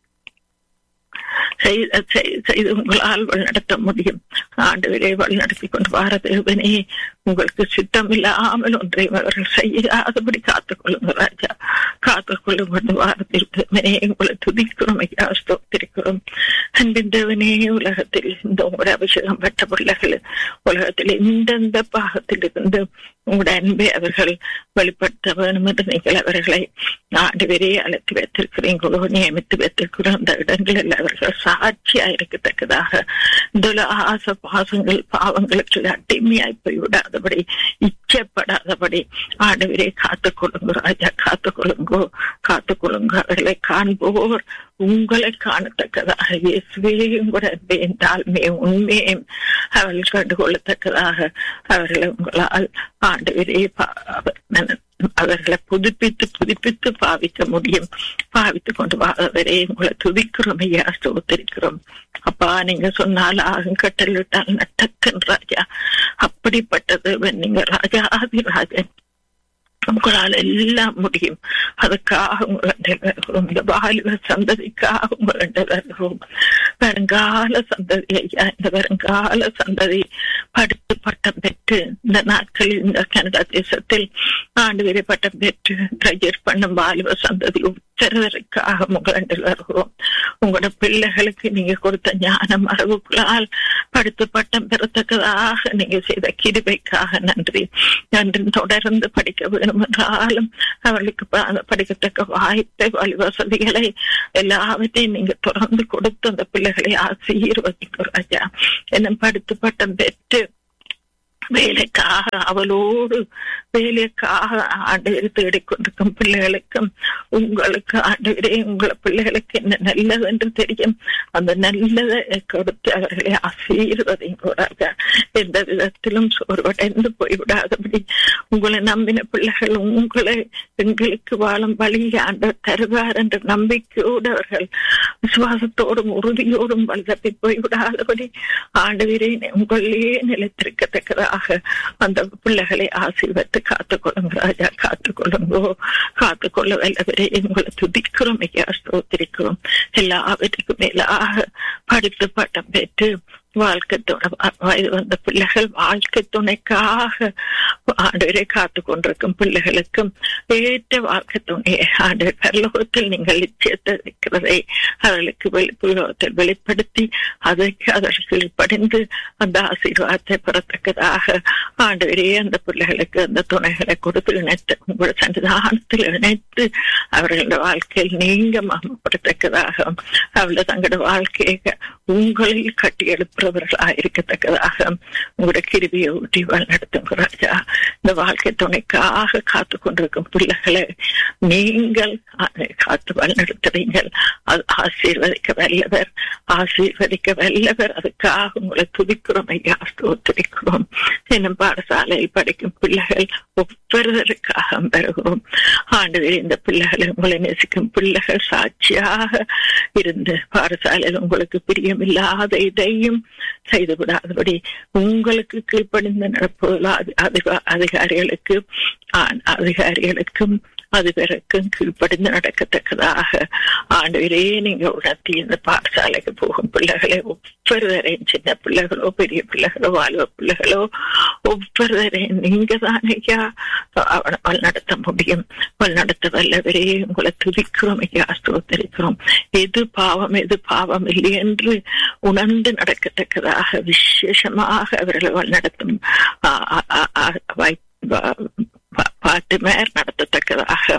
செய்து உங்களால் வழிநடத்த முடியும் ஆண்டு விரை வழிநடத்தி கொண்டு வார தேவனே உங்களுக்கு சித்தம் இல்லாமல் ஒன்றையும் அவர்கள் செய்யாதபடி காத்துக்கொள்ளுங்க ராஜா காத்துக்கொள்ளும் கொண்டு வார தேவனே உங்களை துதிக்கிறோம் ஐயா ஸ்தோத்திருக்கிறோம் அன்பின் தேவனே உலகத்தில் இந்த உங்களுடைய அபிஷேகம் பெற்ற பிள்ளைகள் உலகத்தில் எந்தெந்த பாகத்தில் இருந்து உங்களுடைய அன்பை அவர்கள் வெளிப்படுத்த வேணும் என்று நீங்கள் அவர்களை ஆண்டு வரையே அழைத்து வைத்திருக்கிறீங்களோ நியமித்து வைத்திருக்கிறோம் அந்த இடங்களில் அவர்கள் சாட்சியா இருக்கத்தக்கதாக இந்த ஆச பாசங்கள் பாவங்களுக்கு அடிமையாய் போய்விடாதபடி இச்சப்படாதபடி ஆண்டவரே காத்துக்கொள்ளுங்க ராஜா காத்துக்கொள்ளுங்கோ காத்துக்கொள்ளுங்க அவர்களை காண்போர் உங்களை காணத்தக்கதாக இயேசுவே உங்களோட தாழ்மை உண்மையும் அவர்கள் கண்டுகொள்ளத்தக்கதாக அவர்களை உங்களால் ஆண்டவரே அவர்களை புதுப்பித்து புதுப்பித்து பாவிக்க முடியும் பாவித்து கொண்டு வாழவரே உங்களை துதிக்கிறோம் ஐயா ஸ்தோத்திரிக்கிறோம் அப்பா நீங்க சொன்னால் ஆகும் கட்டளிட்டால் நட்டக்கன் ராஜா அப்படிப்பட்டது நீங்க ராஜாதி ராஜன் உங்களால் எல்லாம் முடியும் அதுக்காக உங்களிடம் இந்த வாலிப சந்ததிக்காக உங்களிடம் வருகிறோம் வருங்கால சந்ததி ஐயா இந்த வருங்கால சந்ததி படித்து பட்டம் பெற்று இந்த நாட்களில் இந்த கனடா தேசத்தில் ஆண்டு வரை பட்டம் பெற்று கிராஜுவேட் பண்ணும் வாலிப சந்ததி ஒவ்வொருத்தருக்காக உங்களில் வருகிறோம் உங்களோட பிள்ளைகளுக்கு நீங்க கொடுத்த ஞானம் அறிவுகளால் படித்து பட்டம் பெறத்தக்கதாக நீங்க செய்த கிருபைக்காக நன்றி நன்றி தொடர்ந்து படிக்க வேணும் என்றாலும் அவர்களுக்கு ப- படிக்கத்தக்க வாய்ப்பை வழி வசதிகளை எல்லாவற்றையும் நீங்க தொடர்ந்து கொடுத்து அந்த பிள்ளைகளை ஆசீர்வதிக்கும் ராஜா என்ன படித்து பட்டம் பெற்று வேலைக்காக அவளோடு வேலைக்காக ஆண்டு தேடிக்கொண்டிருக்கும் பிள்ளைகளுக்கும் உங்களுக்கு ஆண்டவரே உங்களை பிள்ளைகளுக்கு என்ன நல்லது என்று தெரியும் அந்த நல்லதை கொடுத்து அவர்களை ஆசீர்வதையும் கூடாது எந்த விதத்திலும் சோர்வடைந்து போய்விடாதபடி உங்களை நம்பின பிள்ளைகள் உங்களை எங்களுக்கு வாழும் வழி ஆண்டவர் தருவார் என்ற நம்பிக்கையோடு அவர்கள் விசுவாசத்தோடும் உறுதியோடும் வளர்த்தி போய்விடாதபடி ஆண்டவரே உங்களிலே நிலைத்திருக்கத்தக்கதாக அந்த பிள்ளைகளை ஆசீர்வத்து காத்துக்கொள்ளுங்க ராஜா காத்துக்கொள்ளுங்கோ காத்துக்கொள்ள வல்லவரே உங்களை துதிக்கிறோம் ஐயா ஸ்தோத்திரிக்கிறோம் எல்லாவற்றுக்கும் மேலாக படித்து பட்டம் பெற்று வாழ்க்கை துணை வயது வந்த பிள்ளைகள் வாழ்க்கை துணைக்காக ஆண்டவரை காத்து கொண்டிருக்கும் பிள்ளைகளுக்கும் ஏற்ற வாழ்க்கை துணையை ஆண்டவர் பரலோகத்தில் நீங்கள் நிச்சயத்தை வைக்கிறதை அவர்களுக்கு வெளிப்புலகத்தில் வெளிப்படுத்தி அதற்கு அவர்கள் படிந்து அந்த ஆசீர்வாதத்தை பெறத்தக்கதாக ஆண்டவரே அந்த பிள்ளைகளுக்கு அந்த துணைகளை கொடுத்து இணைத்து உங்களோட சன்னிதானத்தில் இணைத்து அவர்களோட வாழ்க்கையில் நீங்க மகமப்படுத்தக்கதாக அவளை தங்களோட வாழ்க்கையை உங்களில் கட்டி எழுப்புறவர்களாக இருக்கத்தக்கதாக உங்களோட கிருபியை ஊட்டி வழிநடத்துங்க ராஜா இந்த வாழ்க்கை துணைக்காக காத்து கொண்டிருக்கும் பிள்ளைகளை நீங்கள் காத்து வழிநடத்துறீங்கள் அது ஆசீர்வதிக்க வல்லவர் ஆசீர்வதிக்க வல்லவர் அதுக்காக உங்களை துதிக்கிறோம் ஐயா ஸ்தோத்திரிக்கிறோம் இன்னும் பாடசாலையில் படிக்கும் பிள்ளைகள் ஒவ்வொருவருக்காக பெறுகிறோம் ஆண்டு இந்த பிள்ளைகளை உங்களை நேசிக்கும் பிள்ளைகள் சாட்சியாக இருந்து பாடசாலையில் உங்களுக்கு பிரியமில்லாத இதையும் செய்து விடாதபடி உங்களுக்கு கீழ்ப்படிந்து நடப்பதில் அதிகாரிகளுக்கு அதிகாரிகளுக்கும் அதிபருக்கும் கீழ்ப்படிந்து நடக்கத்தக்கதாக ஆண்டவரே நீங்க உணர்த்தி இந்த பாடசாலைக்கு போகும் பிள்ளைகளை ஒவ்வொருவரையும் சின்ன பிள்ளைகளோ பெரிய பிள்ளைகளோ வாலிப பிள்ளைகளோ ஒவ்வொருவரையும் நீங்க தான் ஐயா அவனை வழிநடத்த முடியும் வழிநடத்த வல்லவரே உங்களை துதிக்கிறோம் ஐயா ஸ்தோத்தரிக்கிறோம் எது பாவம் எது பாவம் இல்லை என்று உணர்ந்து நடக்கத்தக்கதாக விசேஷமாக அவர்களை வழிநடத்தும் பாட்டு மேர் நடத்தத்தக்கதாக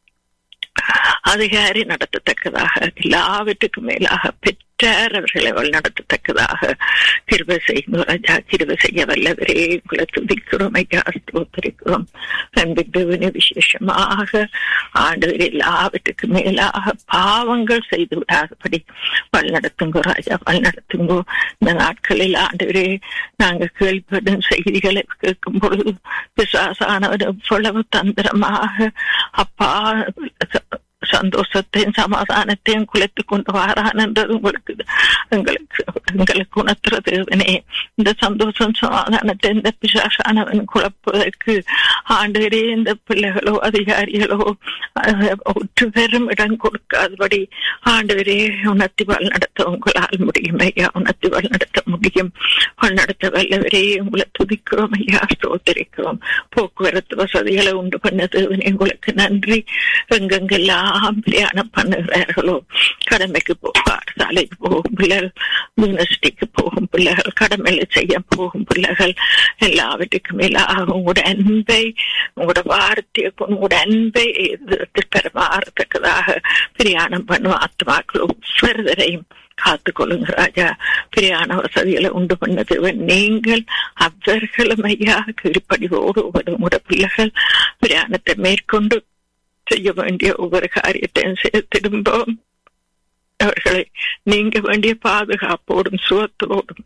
அதிகாரி நடத்தத்தக்கதாக எல்லாவற்றுக்கும் மேலாக பெற்றார் அவர்களை வழிநடத்தத்தக்கதாக கிருப செய்யும் ராஜா கிருப செய்ய வல்லவரே உங்களை துதிக்கிறோம் ஐயா ஸ்தோத்தரிக்கிறோம் அன்பின் விசேஷமாக ஆண்டவர் எல்லாவற்றுக்கும் மேலாக பாவங்கள் செய்து விடாதபடி வழிநடத்துங்கோ ராஜா வழிநடத்துங்கோ இந்த நாட்களில் ஆண்டவரே நாங்கள் கேள்விப்படும் செய்திகளை கேட்கும் பொழுது பிசாசானவர் எவ்வளவு தந்திரமாக அப்பா சந்தோஷத்தையும் சமாதானத்தையும் குலைத்து கொண்டு வாரான் என்றது உங்களுக்கு எங்களுக்கு எங்களுக்கு உணர்த்துற தேவனே இந்த சந்தோஷம் சமாதானத்தை இந்த பிசாசானவன் குழப்பதற்கு ஆண்டுகிறே இந்த பிள்ளைகளோ அதிகாரிகளோ ஒற்று பெரும் இடம் கொடுக்காதபடி ஆண்டுகிறே உணர்த்தி வாழ் நடத்த உங்களால் முடியும் ஐயா உணர்த்தி வாழ் நடத்த முடியும் வாழ் நடத்த வல்லவரே உங்களை துதிக்கிறோம் ஐயா ஸ்தோத்தரிக்கிறோம் போக்குவரத்து வசதிகளை உண்டு பண்ண தேவனே உங்களுக்கு நன்றி எங்கெங்கெல்லாம் பிரயாணம் பண்ணுகிறார்களோ கடமைக்கு போ பாடசாலைக்கு போகும் பிள்ளைகள் யூனிவர்சிட்டிக்கு போகும் பிள்ளைகள் கடமையில செய்ய போகும் பிள்ளைகள் எல்லாவற்றுக்கும் மேலாக உங்களோட அன்பை உங்களோட வார்த்தையை உங்களோட அன்பை பெறமாறத்தக்கதாக பிரயாணம் பண்ணும் ஆத்மாக்கள் ஒவ்வொருவரையும் காத்து கொள்ளுங்க ராஜா பிரியான வசதிகளை உண்டு பண்ணது நீங்கள் அவர்களும் ஐயா கீழ்ப்படிவோடு உங்களோட பிள்ளைகள் பிரயாணத்தை மேற்கொண்டு செய்ய வேண்டிய ஒவ்வொரு காரியத்தையும் செய்ய திரும்பவும் அவர்களை நீங்க வேண்டிய பாதுகாப்போடும் சுகத்தோடும்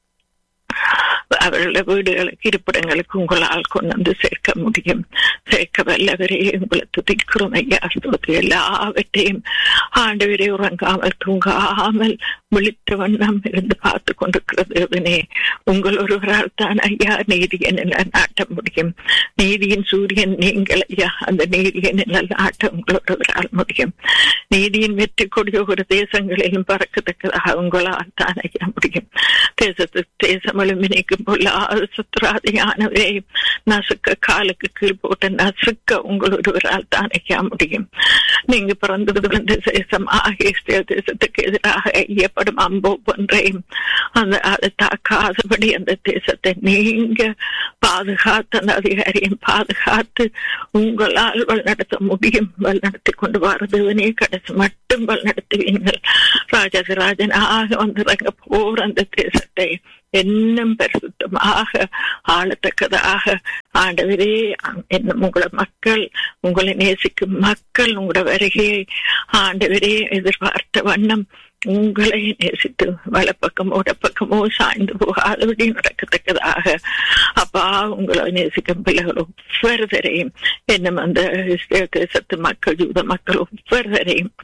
அவர்களுடைய வீடுகளுக்கு இருப்பிடங்களுக்கு உங்களால் கொண்டு வந்து சேர்க்க முடியும் சேர்க்க வல்லவரே உங்களை துதிக்கிறோம் ஐயா ஸ்தோத்திரம் எல்லாவற்றையும் ஆண்டவரே உறங்காமல் தூங்காமல் விழித்த வண்ணம் இருந்து பார்த்து கொண்டிருக்கிறது உங்கள் ஒருவரால் தான் ஐயா நீதியை நாட்ட முடியும் நீதியின் சூரியன் நீங்கள் ஐயா அந்த நீதியை நாட்ட உங்கள் ஒருவரால் முடியும் நீதியின் வெற்றி கொடிய ஒரு தேசங்களிலும் பறக்கத்தக்கதாக உங்களால் தான் ஐயா முடியும் தேசத்து தேசம் விளிம்பினைக்கும் பொல்லாத சுத்திராதியானவே நசுக்க காலுக்கு கீழ் போட்டு நசுக்க உங்கள் ஒருவரால் தான் ஐயா முடியும் நீங்க பிறந்தது விழுந்த தேசம் ஆகிய தேசத்துக்கு எதிராக ஐயப்படும் அம்போ ஒன்றையும் அந்த அதை தாக்காதபடி அந்த தேசத்தை நீங்க பாதுகாத்து அந்த அதிகாரியும் பாதுகாத்து உங்களால் வழிநடத்த முடியும் வழிநடத்தி கொண்டு வரதுவனே கடைசி மட்டும் வழிநடத்துவீங்கள் ராஜாதிராஜனாக வந்திறங்க போற அந்த தேசத்தை என்னும் பரிசுத்தமாக ஆளத்தக்கதாக ஆண்டவரே என்னும் உங்கள மக்கள் உங்களை நேசிக்கும் மக்கள் உங்களோட வருகையை ஆண்டவரே எதிர்பார்த்த வண்ணம் உங்களை நேசித்து வலப்பக்கமோ இடப்பக்கமோ சாய்ந்து போகாதபடி நடக்கத்தக்கதாக அப்பா உங்களை நேசிக்கும் பிள்ளைகள் ஒவ்வொருவரையும் என்னும் அந்த தேசத்து மக்கள் யூத மக்கள் ஒவ்வொருவரையும்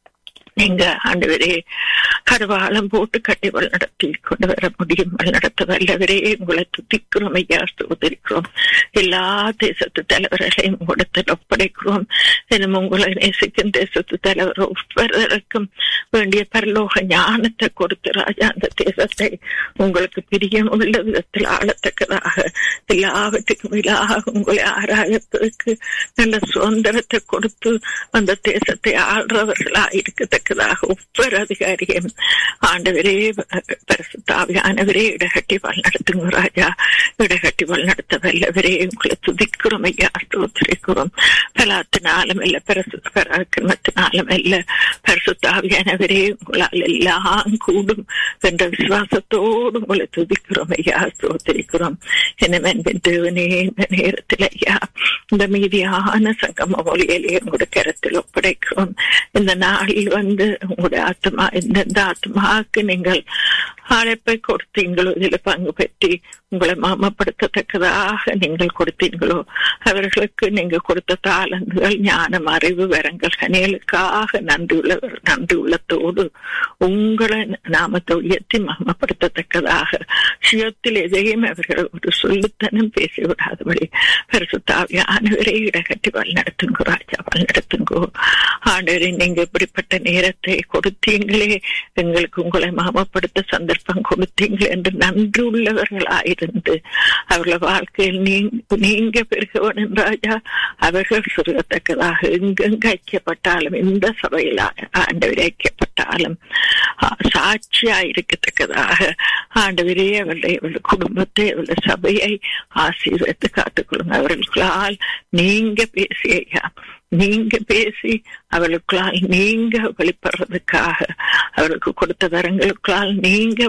நீங்க ஆண்டவரே கருவாலம் போட்டு கட்டி நடத்தி கொண்டு வர முடியும் நடத்த வல்லவரே உங்களை துதிக்கிறோம் ஐயா ஸ்தோதரிக்கிறோம் எல்லா தேசத்து தலைவர்களையும் உங்களிடத்தில் ஒப்படைக்கிறோம் தினம் உங்களை நேசிக்கும் தேசத்து தலைவர் ஒவ்வொருவருக்கும் வேண்டிய பரலோக ஞானத்தை கொடுத்து ராஜா அந்த தேசத்தை உங்களுக்கு பிரியம் உள்ள விதத்தில் ஆளத்தக்கதாக எல்லாவற்றுக்கும் இல்லாக உங்களை ஆராயத்துக்கு நல்ல சுதந்திரத்தை கொடுத்து அந்த தேசத்தை ஆள்றவர்களா இருக்கத்தக்க இருக்கதாக ஒவ்வொரு அதிகாரியும் ஆண்டவரே பரிசுத்தாவியானவரே இடகட்டி வாழ் நடத்துங்க ராஜா இடகட்டி வாழ் நடத்த வல்லவரே உங்களை துதிக்கிறோம் ஐயா ஸ்தோத்திரிக்கிறோம் பலாத்தினாலும் இல்ல பராக்கிரமத்தினாலும் இல்ல பரிசுத்தாவியானவரே உங்களால் எல்லாம் கூடும் என்ற விசுவாசத்தோடு உங்களை துதிக்கிறோம் ஐயா ஸ்தோத்திரிக்கிறோம் என்ன தேவனே இந்த நேரத்தில் ஐயா இந்த மீதியான சங்கம மொழியிலே உங்களோட கரத்தில் ஒப்படைக்கிறோம் இந்த நாளில் வந்து உங்களுடைய ஆத்மா எந்தெந்த ஆத்மாவுக்கு நீங்கள் அழைப்பை கொடுத்தீங்களோ இதில் பங்கு பெற்றி உங்களை மாமப்படுத்தத்தக்கதாக நீங்கள் கொடுத்தீங்களோ அவர்களுக்கு நீங்க கொடுத்த தாளந்துகள் ஞானம் அறிவு வரங்கள் கனிகளுக்காக நன்றி உள்ள நன்றி உள்ளத்தோடு உங்களை நாமத்தை உயர்த்தி மாமப்படுத்தத்தக்கதாக சுயத்தில் எதையும் அவர்கள் ஒரு சொல்லுத்தனம் பேசி விடாதபடி பரிசுத்தாவியானவரே இடகட்டி வழி நடத்துங்கோ ராஜா வழி நடத்துங்கோ ஆண்டவரே நீங்க இப்படிப்பட்ட நேரத்தை கொடுத்தீங்களே எங்களுக்கு உங்களை மாமப்படுத்த சந்தர்ப்பம் கொடுத்தீங்களே என்று நன்றி உள்ளவர்களாயிருந்து அவர்கள் வாழ்க்கையில் நீங்க பெருகவன் ராஜா அவர்கள் சுருகத்தக்கதாக எங்கெங்கு ஐக்கியப்பட்டாலும் இந்த சபையில் ஆண்டவர் ஐக்கியப்பட்டாலும் சாட்சியா இருக்கத்தக்கதாக ஆண்டவரே அவருடைய அவருடைய குடும்பத்தை அவருடைய சபையை ஆசீர்வத்து காத்துக்கொள்ளுங்க அவர்களால் நீங்க பேசியா நீங்க பேசி அவளுக்களால் நீங்க வெளிப்படுறதுக்காக அவளுக்கு கொடுத்த வரங்களுக்களால் நீங்க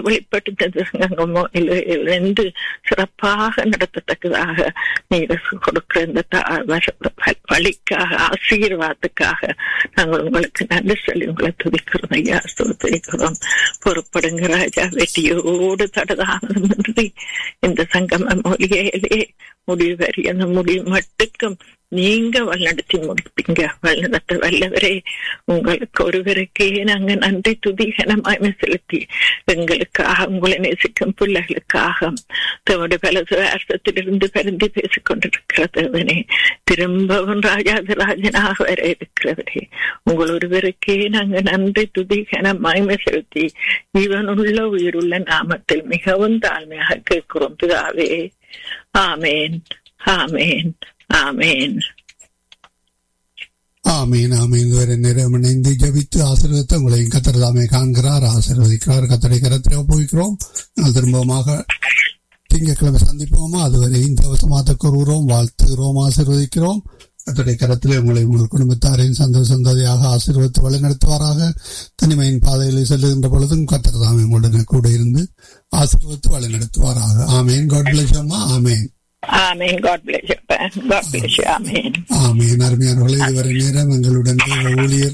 வெளிப்பட்டு சிறப்பாக நடத்தத்தக்கதாக நீங்க கொடுக்கிற இந்த வழிக்காக ஆசீர்வாதத்துக்காக நாங்கள் உங்களுக்கு நன்றி சொல்லி உங்களை துதிக்கிறோம் ஐயா துதிக்கிறோம் பொறுப்படுங்க ராஜா வெட்டியோடு தடதானது இந்த சங்கம மொழியிலே முடிவு வரி அந்த முடிவு மட்டுக்கும் நீங்க வழிநடத்தி முடிப்பீங்க வழிநடத்த வல்லவரே உங்களுக்கு ஒருவருக்கே நாங்க நன்றி துதி கனமாய்மை செலுத்தி எங்களுக்காக உங்களை நேசிக்கும் பிள்ளைகளுக்காக தம்முடைய பலது அர்த்தத்திலிருந்து பருந்தி பேசிக் கொண்டிருக்கிறதவனே திரும்பவும் ராஜாதிராஜனாக வர இருக்கிறவரே உங்கள் ஒருவருக்கே நாங்க நன்றி துதி கனமாய்மை செலுத்தி இவனுள்ள உயிருள்ள நாமத்தில் மிகவும் தாழ்மையாக கேட்கிறோம் பிதாவே ஆமேன் ஆமேன் ஆமேன் ஆமீன் ஆமீன் இதுவரை நேரம் இணைந்து ஜபித்து ஆசீர்வத்தை உங்களையும் கத்திரதாமே காண்கிறார் ஆசீர்வதிக்கிறார் கத்தரை கரத்திலே ஒப்புவிக்கிறோம் நாங்கள் திரும்பமாக திங்கட்கிழமை சந்திப்போமா அதுவரை இந்த வசமாத்த கூறுகிறோம் வாழ்த்துகிறோம் ஆசீர்வதிக்கிறோம் கத்தடை கரத்திலே உங்களை உங்கள் குடும்பத்தாரின் சந்த சந்ததியாக ஆசீர்வத்து வழிநடத்துவாராக தனிமையின் பாதையில் செல்லுகின்ற பொழுதும் கத்திரதாமே உடனே கூட இருந்து ஆசீர்வத்து வழிநடத்துவாராக ஆமேன் காட் பிளஸ் அம்மா ஆமேன் Amen. God bless you. God bless you. Amen. ஆமீன் அருமையானவர்களே இதுவரை நேரம் எங்களுடன் தேவ ஊழியர்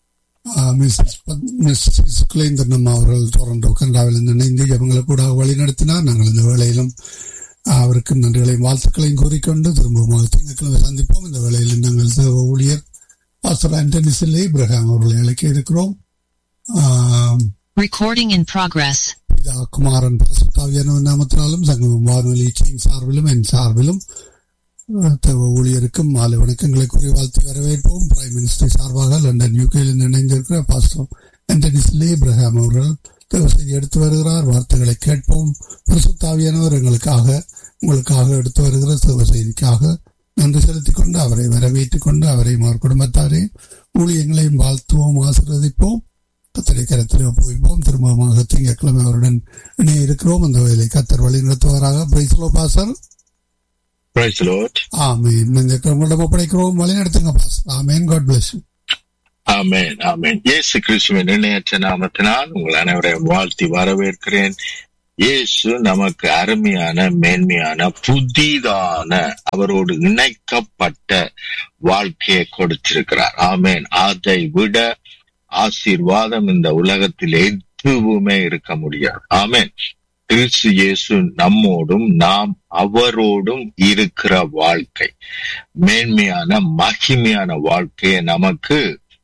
மிஸ்ஸஸ் குலேந்திரன் அவர்கள் டொரண்டோ கனடாவில் இருந்து இணைந்து ஜபங்களை கூட வழி நடத்தினார் நாங்கள் இந்த வேளையிலும் அவருக்கு நன்றிகளையும் வாழ்த்துக்களையும் கூறிக்கொண்டு திரும்பவும் திங்கட்கிழமை சந்திப்போம் இந்த வேளையில் நாங்கள் தேவ ஊழியர் பாஸ்டர் ஆண்டனி சில்லை இப்ரஹாம் அவர்களை அழைக்க இருக்கிறோம் Recording in progress. பிதா குமாரன் பிரசுத்தாவியான நாமத்தினாலும் சங்கமம் வானொலி டீம் சார்பிலும் என் சார்பிலும் தேவ ஊழியருக்கும் மாலை வணக்கங்களை கூறி வாழ்த்து வரவேற்போம் பிரைம் மினிஸ்டர் சார்பாக லண்டன் யூகேயில் இணைந்திருக்கிற பாஸ்டர் ஆண்டனி சில்லே இப்ரஹாம் அவர்கள் தேவ செய்தி எடுத்து வருகிறார் வார்த்தைகளை கேட்போம் பிரசுத்தாவியானவர் எங்களுக்காக உங்களுக்காக எடுத்து வருகிற தேவ செய்திக்காக நன்றி செலுத்திக் கொண்டு அவரை வரவேற்றுக் கொண்டு அவரையும் அவர் குடும்பத்தாரையும் ஊழியங்களையும் வாழ்த்துவோம் ஆசீர்வதிப்போம் கத்தரை கரத்தில் ஒப்புவிப்போம் திரும்பமாக திங்கட்கிழமை அவருடன் இணைய இருக்கிறோம் அந்த வேலை கத்தர் வழி நடத்துவாராக praise lord pastor Praise the Lord. ஆமேன் இந்த உங்களிடம் ஒப்படைக்கிறோம் வழி நடத்துங்க பாசர் ஆமேன் காட் பிளஸ் ஆமென் ஆமென் இயேசு கிறிஸ்துவின் இணையற்ற நாமத்தினால் உங்கள் அனைவரையும் வாழ்த்தி வரவேற்கிறேன் இயேசு நமக்கு அருமையான மேன்மையான புதிதான அவரோடு இணைக்கப்பட்ட வாழ்க்கையை கொடுத்திருக்கிறார் ஆமென் அதை விட ஆசீர்வாதம் இந்த உலகத்தில் எதுவுமே இருக்க முடியாது ஆமென் கிறிஸ்து இயேசு நம்மோடும் நாம் அவரோடும் இருக்கிற வாழ்க்கை மேன்மையான மகிமையான வாழ்க்கையை நமக்கு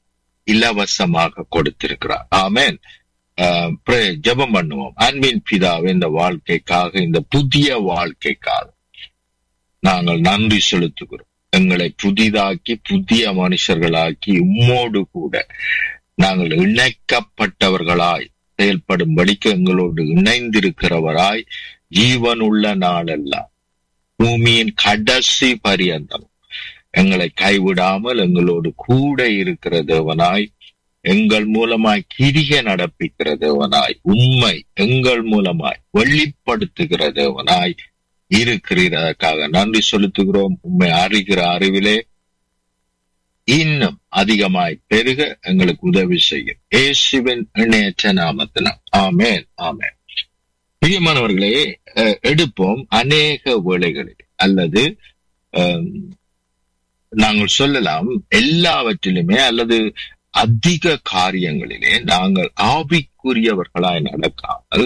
இலவசமாக கொடுத்திருக்கிறார் ஆமென் ஆஹ் pray, ஜெபம் பண்ணுவோம் அன்பின் பிதாவே இந்த வாழ்க்கைக்காக இந்த புதிய வாழ்க்கைக்காக நாங்கள் நன்றி செலுத்துகிறோம் எங்களை புதிதாக்கி புதிய மனுஷர்களாக்கி உம்மோடு கூட நாங்கள் இணைக்கப்பட்டவர்களாய் செயல்படும்படிக்கு எங்களோடு இணைந்திருக்கிறவராய் ஜீவனுள்ள நாளெல்லாம் பூமியின் கடைசி பரியந்தம் எங்களை கைவிடாமல் எங்களோடு கூட இருக்கிற தேவனாய் எங்கள் மூலமாய் கிரிய நடப்பிக்கிற தேவனாய் உண்மை எங்கள் மூலமாய் வெளிப்படுத்துகிற தேவனாய் இருக்கிறீர் அதற்காக நன்றி செலுத்துகிறோம் உண்மை அறிகிற அறிவிலே இன்னும் அதிகமாய் பெருக எங்களுக்கு உதவி செய்யும் இயேசுவின் இணையற்ற நாமத்தினால் ஆமேன் ஆமேன் பிரியமானவர்களே அஹ், எடுப்போம் அநேக வேளைகளில் அல்லது அஹ், நாங்கள் சொல்லலாம் எல்லாவற்றிலுமே அல்லது அதிக காரியங்களிலே நாங்கள் ஆவிக்குரியவர்களாய் நடக்காமல்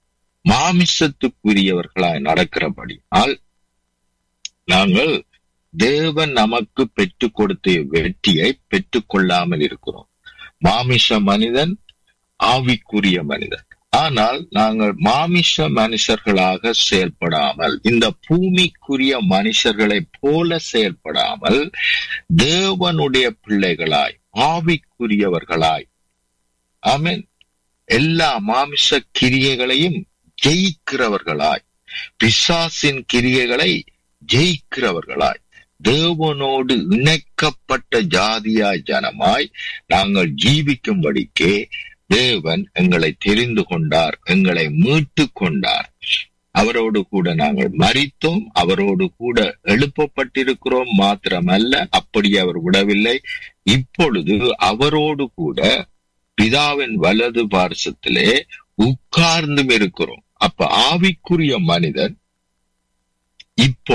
மாமிசத்துக்குரியவர்களாய் நடக்கிறபடியால் நாங்கள் தேவன் நமக்கு பெற்றுக் கொடுத்த வெற்றியை பெற்றுக் கொள்ளாமல் இருக்கிறோம் மாமிச மனிதன் ஆவிக்குரிய மனிதன் ஆனால் நாங்கள் மாமிச மனுஷர்களாக செயல்படாமல் இந்த பூமிக்குரிய மனுஷர்களைப் போல செயல்படாமல் தேவனுடைய பிள்ளைகளாய் ஆவிக்குரியவர்களாய் ஆமென் எல்லா மாமிச கிரியைகளையும் ஜெயிக்கிறவர்களாய் பிசாசின் கிரியைகளை ஜெயிக்கிறவர்களாய் தேவனோடு இணைக்கப்பட்ட ஜாதியாய் ஜனமாய் நாங்கள் ஜீவிக்கும்படிக்கே தேவன் எங்களை தெரிந்து கொண்டார் எங்களை மீட்டு கொண்டார் அவரோடு கூட நாங்கள் மறித்தோம் அவரோடு கூட எழுப்பப்பட்டிருக்கிறோம் மாத்திரமல்ல அப்படி அவர் விடவில்லை இப்பொழுது அவரோடு கூட பிதாவின் வலது பார்சத்திலே உட்கார்ந்தும் இருக்கிறோம் அப்ப ஆவிக்குரிய மனிதன் இப்போ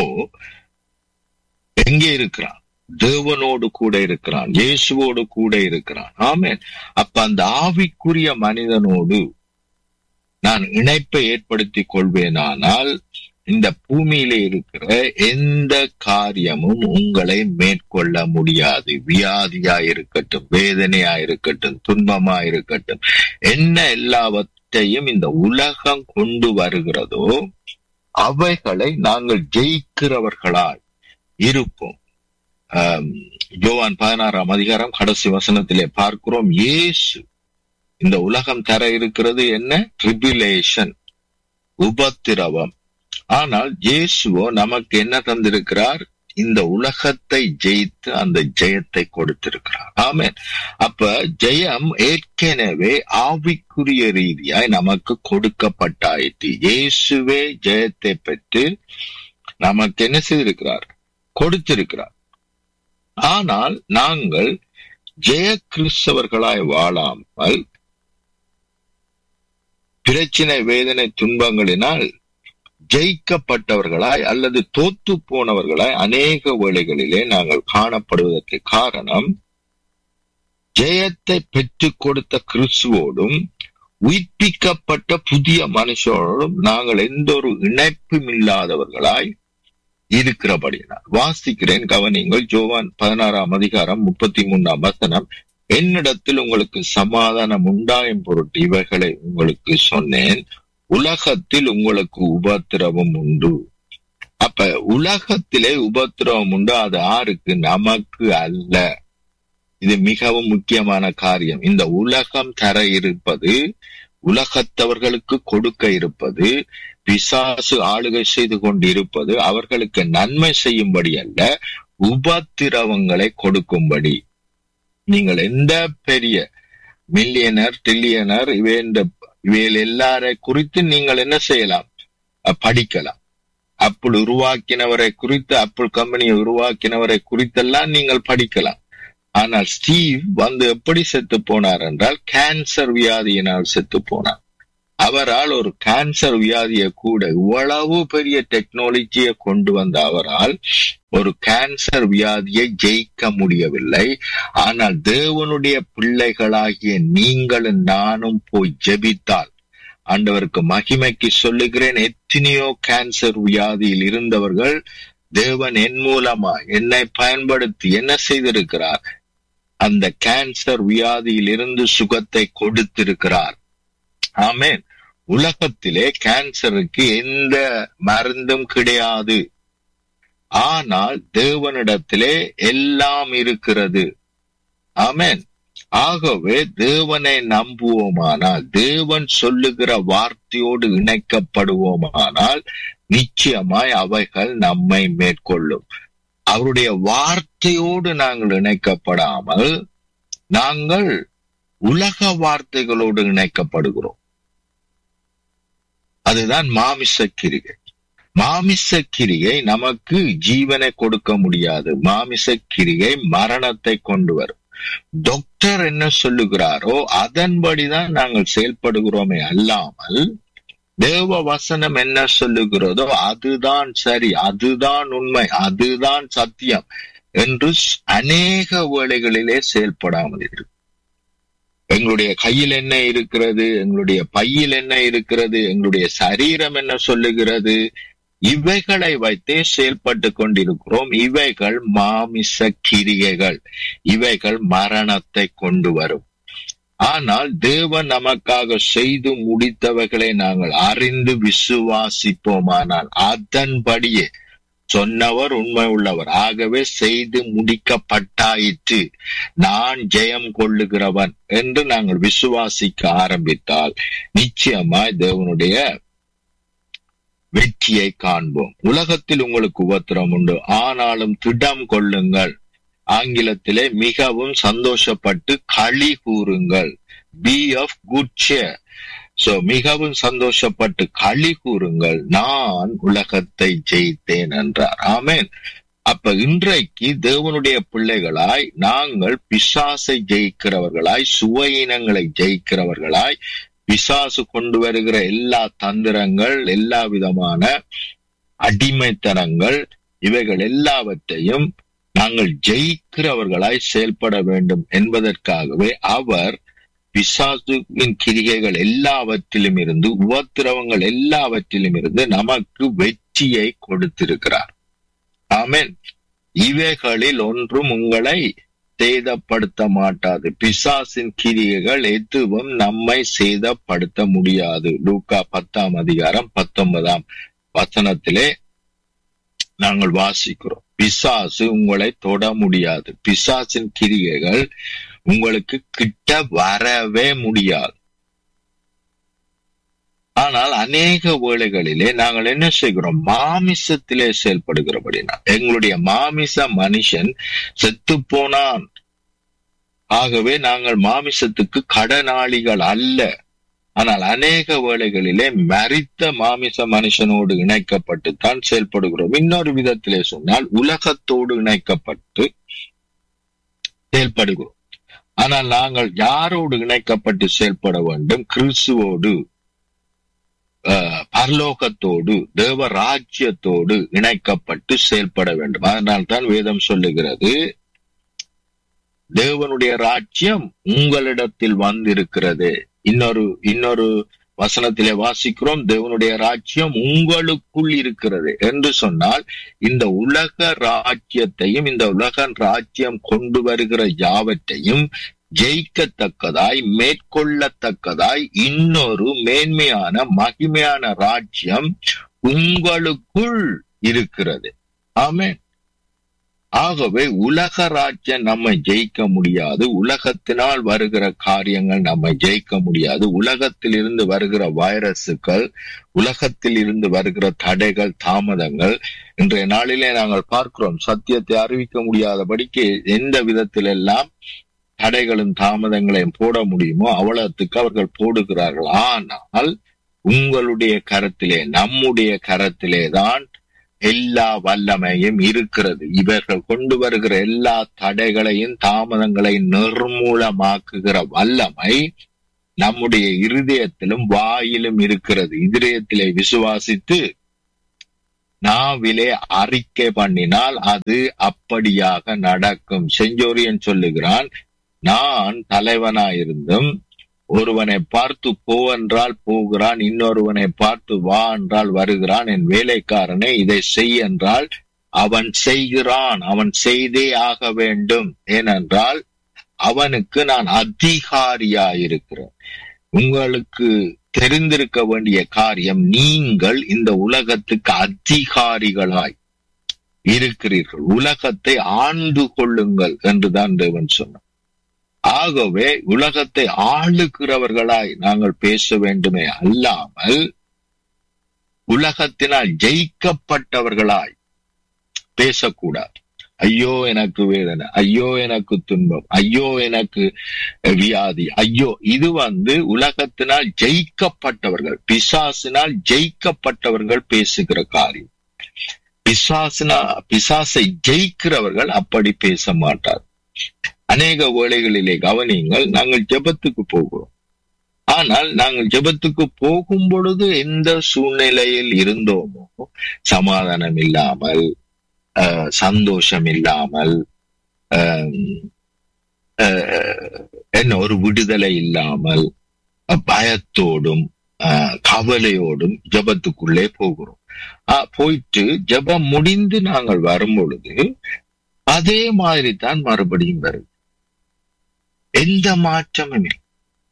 எங்கே இருக்கிறான் தேவனோடு கூட இருக்கிறான் இயேசுவோடு கூட இருக்கிறான் ஆமென் அப்ப அந்த ஆவிக்குரிய மனிதனோடு நான் இணைப்பை ஏற்படுத்திக் கொள்வேனானால் இந்த பூமியில இருக்கிற எந்த காரியமும் உங்களை மேற்கொள்ள முடியாது வியாதியா இருக்கட்டும் வேதனையா இருக்கட்டும் துன்பமா இருக்கட்டும் என்ன எல்லாவற்றையும் இந்த உலகம் கொண்டு வருகிறதோ அவைகளை நாங்கள் ஜெயிக்கிறவர்களாய் இருப்போம் ஆம், யோவான் பதினாறாம் அதிகாரம் கடைசி வசனத்திலே பார்க்கிறோம் இயேசு இந்த உலகம் தர இருக்கிறது என்ன ட்ரிபிலேஷன் உபத்திரவம் ஆனால் இயேசுவோ நமக்கு என்ன தந்திருக்கிறார் இந்த உலகத்தை ஜெயித்து அந்த ஜெயத்தை கொடுத்திருக்கிறார் ஆமென் அப்ப ஜெயம் ஏற்கனவே ஆவிக்குரிய ரீதியாய் நமக்கு கொடுக்கப்பட்டாயிற்று இயேசுவே ஜெயத்தை பெற்று நமக்கு என்ன செய்திருக்கிறார் கொடுத்திருக்கிறார் ஆனால் நாங்கள் ஜெய கிறிஸ்தவர்களாய் வாழாமல் பிரச்சினை வேதனை துன்பங்களினால் ஜெயிக்கப்பட்டவர்களாய் அல்லது தோத்து போனவர்களாய் அநேக வேளைகளிலே நாங்கள் காணப்படுவதற்கு காரணம் ஜெயத்தை பெற்றுக் கொடுத்த கிறிஸ்துவோடும் உயிர்ப்பிக்கப்பட்ட புதிய மனுஷரோடும் நாங்கள் எந்த ஒரு இணைப்பும் இல்லாதவர்களாய் இருக்கிறபடியினால் வாசிக்கிறேன் கவனிங்கள் ஜோவான் பதினாறாம் அதிகாரம் முப்பத்தி மூணாம் வசனம் என்னிடத்தில் உங்களுக்கு சமாதானம் உண்டாயும் பொருட்டு இவைகளை உங்களுக்கு சொன்னேன் உலகத்தில் உங்களுக்கு உபத்திரவம் உண்டு அப்ப உலகத்திலே உபத்திரவம் உண்டு அது ஆருக்கு நமக்கு அல்ல இது மிகவும் முக்கியமான காரியம் இந்த உலகம் தர இருப்பது உலகத்தவர்களுக்கு கொடுக்க இருப்பது பிசாசு ஆளுகை செய்து கொண்டிருப்பது அவர்களுக்கு நன்மை செய்யும்படி அல்ல உபத்திரவங்களை கொடுக்கும்படி நீங்கள் எந்த பெரிய மில்லியனர் டில்லியனர் இவை இவைகள் எல்லாரை குறித்து நீங்கள் என்ன செய்யலாம் அஹ் படிக்கலாம் அப்புள் உருவாக்கினவரை குறித்து அப்புள் கம்பெனியை உருவாக்கினவரை குறித்தெல்லாம் நீங்கள் படிக்கலாம் ஆனால் ஸ்டீவ் வந்து எப்படி செத்து போனார் என்றால் கேன்சர் வியாதியினால் செத்து போனார் அவரால் ஒரு கேன்சர் வியாதியை கூட இவ்வளவு பெரிய டெக்னாலஜியை கொண்டு வந்த அவரால் ஒரு கேன்சர் வியாதியை ஜெயிக்க முடியவில்லை ஆனால் தேவனுடைய பிள்ளைகளாகிய நீங்களும் நானும் போய் ஜெபித்தால் ஆண்டவருக்கு மகிமைக்கு சொல்லுகிறேன் எத்தனையோ கேன்சர் வியாதியில் இருந்தவர்கள் தேவன் என் மூலமா என்னை பயன்படுத்தி என்ன செய்திருக்கிறார் அந்த கேன்சர் வியாதியில் இருந்து சுகத்தை கொடுத்திருக்கிறார் ஆமேன் உலகத்திலே கேன்சருக்கு எந்த மருந்தும் கிடையாது ஆனால் தேவனிடத்திலே எல்லாம் இருக்கிறது ஆமேன் ஆகவே தேவனை நம்புவோமானால் தேவன் சொல்லுகிற வார்த்தையோடு இணைக்கப்படுவோமானால் நிச்சயமாய் அவைகள் நம்மை மேற்கொள்ளும் அவருடைய வார்த்தையோடு நாங்கள் இணைக்கப்படாமல் நாங்கள் உலக வார்த்தைகளோடு இணைக்கப்படுகிறோம் அதுதான் மாமிச கிரிகை மாமிச கிரியை நமக்கு ஜீவனை கொடுக்க முடியாது மாமிச கிரியை மரணத்தை கொண்டு வரும் டாக்டர் என்ன சொல்லுகிறாரோ அதன்படிதான் நாங்கள் செயல்படுகிறோமே அல்லாமல் தேவ வசனம் என்ன சொல்லுகிறதோ அதுதான் சரி அதுதான் உண்மை அதுதான் சத்தியம் என்று அநேக வேளைகளிலே செயல்படாமல் இருக்கு எங்களுடைய கையில் என்ன இருக்கிறது எங்களுடைய பையில் என்ன இருக்கிறது எங்களுடைய சரீரம் என்ன சொல்லுகிறது இவைகளை வைத்தே செயல்பட்டு கொண்டிருக்கிறோம் இவைகள் மாமிச கிரியைகள் இவைகள் மரணத்தை கொண்டு வரும் ஆனால் தேவன் நமக்காக செய்து முடித்தவைகளை நாங்கள் அறிந்து விசுவாசிப்போமானால் அதன்படியே சொன்னவர் உண்மை உள்ளவர் ஆகவே செய்து முடிக்கப்பட்டாயிற்று நான் ஜெயம் கொள்ளுகிறவன் என்று நாங்கள் விசுவாசிக்க ஆரம்பித்தால் நிச்சயமாய் தேவனுடைய வெற்றியை காண்போம் உலகத்தில் உங்களுக்கு உபத்திரம் உண்டு ஆனாலும் திடம் கொள்ளுங்கள் ஆங்கிலத்திலே மிகவும் சந்தோஷப்பட்டு களி கூறுங்கள் be of good cheer so மிகவும் சந்தோஷப்பட்டு களி கூறுங்கள் நான் உலகத்தை ஜெயித்தேன் என்றார் ஆமேன் அப்ப இன்றைக்கு தேவனுடைய பிள்ளைகளாய் நாங்கள் பிசாசை ஜெயிக்கிறவர்களாய் சுவையினங்களை ஜெயிக்கிறவர்களாய் பிசாசு கொண்டு வருகிற எல்லா தந்திரங்கள் எல்லா விதமான அடிமைத்தனங்கள் இவைகள் எல்லாவற்றையும் நாங்கள் ஜெயிக்கிறவர்களாய் செயல்பட வேண்டும் என்பதற்காகவே அவர் பிசாசுவின் கிரிகைகள் எல்லாவற்றிலும் இருந்து உபத்திரவங்கள் எல்லாவற்றிலும் இருந்து நமக்கு வெற்றியை கொடுத்திருக்கிறார் ஆமேன் இவைகளில் ஒன்றும் உங்களை சேதப்படுத்த மாட்டாது பிசாசின் கிரியைகள் எதுவும் நம்மை சேதப்படுத்த முடியாது லூக்கா பத்தாம் அதிகாரம் பத்தொன்பதாம் வசனத்திலே நாங்கள் வாசிக்கிறோம் பிசாசு உங்களை தொட முடியாது பிசாசின் கிரியைகள் உங்களுக்கு கிட்ட வரவே முடியாது ஆனால் அநேக வேளைகளிலே நாங்கள் என்ன செய்கிறோம் மாமிசத்திலே செயல்படுகிறபடினா எங்களுடைய மாமிச மனுஷன் செத்து போனான் ஆகவே நாங்கள் மாமிசத்துக்கு கடனாளிகள் அல்ல ஆனால் அநேக வேளைகளிலே மறித்த மாமிச மனுஷனோடு இணைக்கப்பட்டுத்தான் செயல்படுகிறோம் இன்னொரு விதத்திலே சொன்னால் உலகத்தோடு இணைக்கப்பட்டு செயல்படுகிறோம் ஆனால் நாங்கள் யாரோடு இணைக்கப்பட்டு செயல்பட வேண்டும் கிறிஸ்துவோடு பரலோகத்தோடு தேவ ராஜ்யத்தோடு இணைக்கப்பட்டு செயல்பட வேண்டும் அதனால் தான் வேதம் சொல்லுகிறது தேவனுடைய ராஜ்யம் உங்களிடத்தில் வந்திருக்கிறது இன்னொரு இன்னொரு வசனத்திலே வாசிக்கிறோம் தேவனுடைய ராஜ்யம் உங்களுக்குள் இருக்கிறது என்று சொன்னால் இந்த உலக ராஜ்யத்தையும் இந்த உலக ராஜ்யம் கொண்டு வருகிற யாவற்றையும் ஜெயிக்கத்தக்கதாய் மேற்கொள்ளத்தக்கதாய் இன்னொரு மேன்மையான மகிமையான ராஜ்யம் உங்களுக்குள் இருக்கிறது ஆமே ஆகவே உலக ராஜ்யம் நம்மை ஜெயிக்க முடியாது உலகத்தினால் வருகிற காரியங்கள் நம்மை ஜெயிக்க முடியாது உலகத்தில் இருந்து வருகிற வைரசுகள் உலகத்தில் இருந்து வருகிற தடைகள் தாமதங்கள் இன்றைய நாளிலே நாங்கள் பார்க்கிறோம் சத்தியத்தை அறிவிக்க முடியாதபடிக்கு எந்த விதத்திலெல்லாம் தடைகளும் தாமதங்களையும் போட முடியுமோ அவ்வளவுக்கு அவர்கள் போடுகிறார்கள் ஆனால் உங்களுடைய கரத்திலே நம்முடைய கரத்திலே தான் எல்லா வல்லமையும் இருக்கிறது இவர்கள் கொண்டு வருகிற எல்லா தடைகளையும் தாமதங்களையும் நிர்மூலமாக்குகிற வல்லமை நம்முடைய இருதயத்திலும் வாயிலும் இருக்கிறது இதயத்திலே விசுவாசித்து நாவிலே அறிக்கை பண்ணினால் அது அப்படியாக நடக்கும் செஞ்சோரியன் சொல்லுகிறான் நான் தலைவனாயிருந்தும் ஒருவனை பார்த்து போ என்றால் போகிறான் இன்னொருவனை பார்த்து வா என்றால் வருகிறான் என் வேலைக்காரனை இதை செய் என்றால் அவன் செய்கிறான் அவன் செய்தே ஆக வேண்டும் ஏனென்றால் அவனுக்கு நான் அதிகாரியாயிருக்கிறேன் உங்களுக்கு தெரிந்திருக்க வேண்டிய காரியம் நீங்கள் இந்த உலகத்துக்கு அதிகாரிகளாய் இருக்கிறீர்கள் உலகத்தை ஆண்டு கொள்ளுங்கள் என்றுதான் தேவன் சொன்னார் ஆகவே உலகத்தை ஆளுகிறவர்களாய் நாங்கள் பேச வேண்டுமே அல்லாமல் உலகத்தினால் ஜெயிக்கப்பட்டவர்களாய் பேசக்கூடாது ஐயோ எனக்கு வேதனை ஐயோ எனக்கு துன்பம் ஐயோ எனக்கு வியாதி ஐயோ இது வந்து உலகத்தினால் ஜெயிக்கப்பட்டவர்கள் பிசாசினால் ஜெயிக்கப்பட்டவர்கள் பேசுகிற காரியம் பிசாசினா பிசாசை ஜெயிக்கிறவர்கள் அப்படி பேச மாட்டார் அநேக வேளைகளிலே கவனியுங்கள் நாங்கள் ஜெபத்துக்கு போகிறோம் ஆனால் நாங்கள் ஜெபத்துக்கு போகும் பொழுது எந்த சூழ்நிலையில் இருந்தோமோ சமாதானம் இல்லாமல் சந்தோஷம் இல்லாமல் என்ன ஒரு விடுதலை இல்லாமல் பயத்தோடும் கவலையோடும் ஜபத்துக்குள்ளே போகிறோம் போயிட்டு ஜபம் முடிந்து நாங்கள் வரும் பொழுது அதே மாதிரி தான் மறுபடியும் வருது எந்த மாற்றமும் இல்லை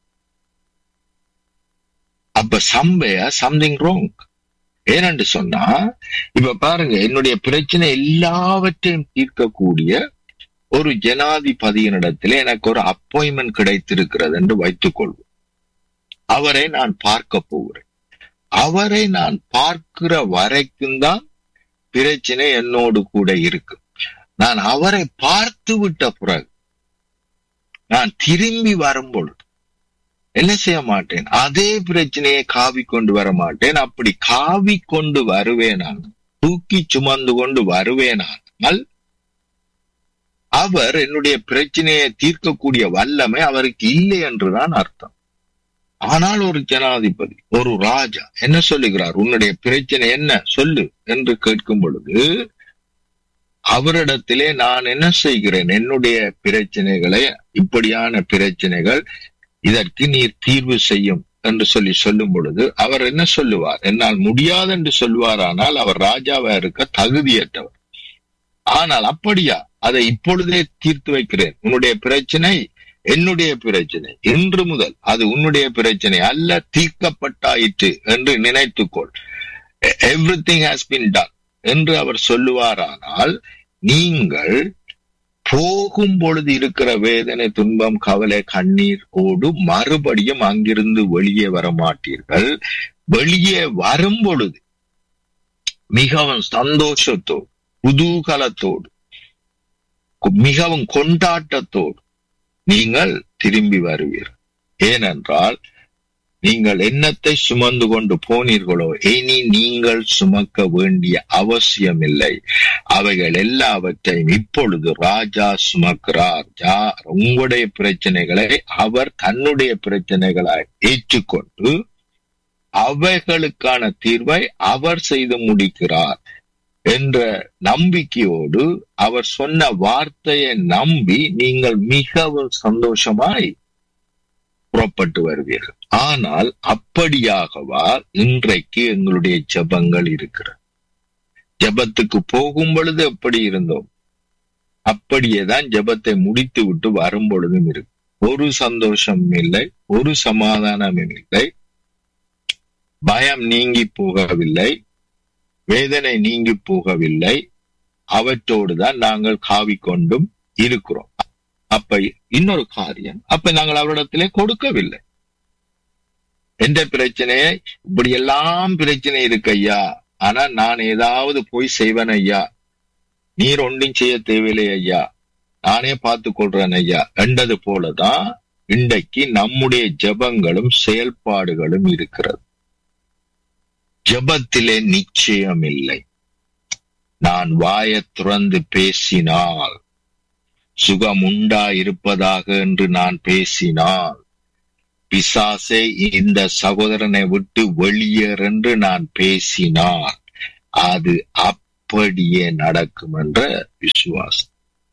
அப்ப சம்பைய சம்திங் ரோங் ஏனென்று சொன்னா இப்ப பாருங்க என்னுடைய பிரச்சனை எல்லாவற்றையும் தீர்க்கக்கூடிய ஒரு ஜனாதிபதியினிடத்திலே எனக்கு ஒரு அப்பாயின்மெண்ட் கிடைத்திருக்கிறது என்று வைத்துக் கொள்வோம் அவரை நான் பார்க்க போகிறேன் அவரை நான் பார்க்கிற வரைக்கும் தான் பிரச்சனை என்னோடு கூட இருக்கு நான் அவரை பார்த்து விட்ட பிறகு நான் திரும்பி வரும் பொழுது என்ன செய்ய மாட்டேன் அதே பிரச்சனையை காவி கொண்டு வர மாட்டேன் அப்படி காவி கொண்டு வருவேனான் தூக்கி சுமந்து கொண்டு வருவேனால் அவர் என்னுடைய பிரச்சனையை தீர்க்கக்கூடிய வல்லமை அவருக்கு இல்லை என்றுதான் அர்த்தம் ஆனால் ஒரு ஜனாதிபதி ஒரு ராஜா என்ன சொல்லுகிறார் உன்னுடைய பிரச்சனை என்ன சொல்லு என்று கேட்கும் பொழுது அவரிடத்திலே நான் என்ன செய்கிறேன் என்னுடைய பிரச்சனைகளை இப்படியான பிரச்சனைகள் இதற்கு நீர் தீர்வு செய்யும் என்று சொல்லி சொல்லும் பொழுது அவர் என்ன சொல்லுவார் என்னால் முடியாது என்று சொல்வாரானால் அவர் ராஜாவா இருக்க தகுதியற்றவர் ஆனால் அப்படியா அதை இப்பொழுதே தீர்த்து வைக்கிறேன் உன்னுடைய பிரச்சனை என்னுடைய பிரச்சனை இன்று முதல் அது உன்னுடைய பிரச்சனை அல்ல தீர்க்கப்பட்டாயிற்று என்று நினைத்துக்கொள் everything has been done என்று அவர் சொல்லுவாரானால் நீங்கள் போகும் பொழுது இருக்கிற வேதனை துன்பம் கவலை கண்ணீர் ஓடு மறுபடியும் அங்கிருந்து வெளியே வர மாட்டீர்கள் வெளியே வரும் பொழுது மிகவும் சந்தோஷத்தோடு குதூகலத்தோடு மிகவும் கொண்டாட்டத்தோடு நீங்கள் திரும்பி வருவீர்கள் ஏனென்றால் நீங்கள் என்னத்தை சுமந்து கொண்டு போனீர்களோ இனி நீங்கள் சுமக்க வேண்டிய அவசியமில்லை அவைகள் எல்லாவற்றையும் இப்பொழுது ராஜா சுமக்கிறார் ஜா உங்களுடைய பிரச்சனைகளை அவர் தன்னுடைய பிரச்சனைகளாய் ஏற்றுக்கொண்டு அவைகளுக்கான தீர்வை அவர் செய்து முடிக்கிறார் என்ற நம்பிக்கையோடு அவர் சொன்ன வார்த்தையை நம்பி நீங்கள் மிகவும் சந்தோஷமாய் புறப்பட்டு வருவீர்கள் ஆனால் அப்படியாகவா இன்றைக்கு எங்களுடைய ஜபங்கள் இருக்கிறது ஜபத்துக்கு போகும் பொழுது எப்படி இருந்தோம் அப்படியேதான் ஜபத்தை முடித்து விட்டு வரும் பொழுதும் இருக்கு ஒரு சந்தோஷம் இல்லை ஒரு சமாதானமும் இல்லை பயம் நீங்கி போகவில்லை வேதனை நீங்கி போகவில்லை அவற்றோடு தான் நாங்கள் காவிக்கொண்டும் இருக்கிறோம் அப்ப இன்னொரு காரியம் அப்ப நாங்கள் அவரிடத்திலே கொடுக்கவில்லை எந்த பிரச்சனையை இப்படி எல்லாம் பிரச்சனை இருக்கு ஐயா ஆனா நான் ஏதாவது போய் செய்வேன் ஐயா நீர் ஒன்றும் செய்ய தேவையில்லை ஐயா நானே பார்த்து கொள்றேன் ஐயா என்றது போலதான் இன்றைக்கு நம்முடைய ஜெபங்களும் செயல்பாடுகளும் இருக்கிறது ஜெபத்திலே நிச்சயம் இல்லை நான் வாயை துறந்து பேசினால் சுகம் உண்டா இருப்பதாக என்று நான் பேசினால் பிசாசே இந்த சகோதரனை விட்டு வெளியேறு என்று நான் பேசினால் அது அப்படியே நடக்கும் என்ற விசுவாசம்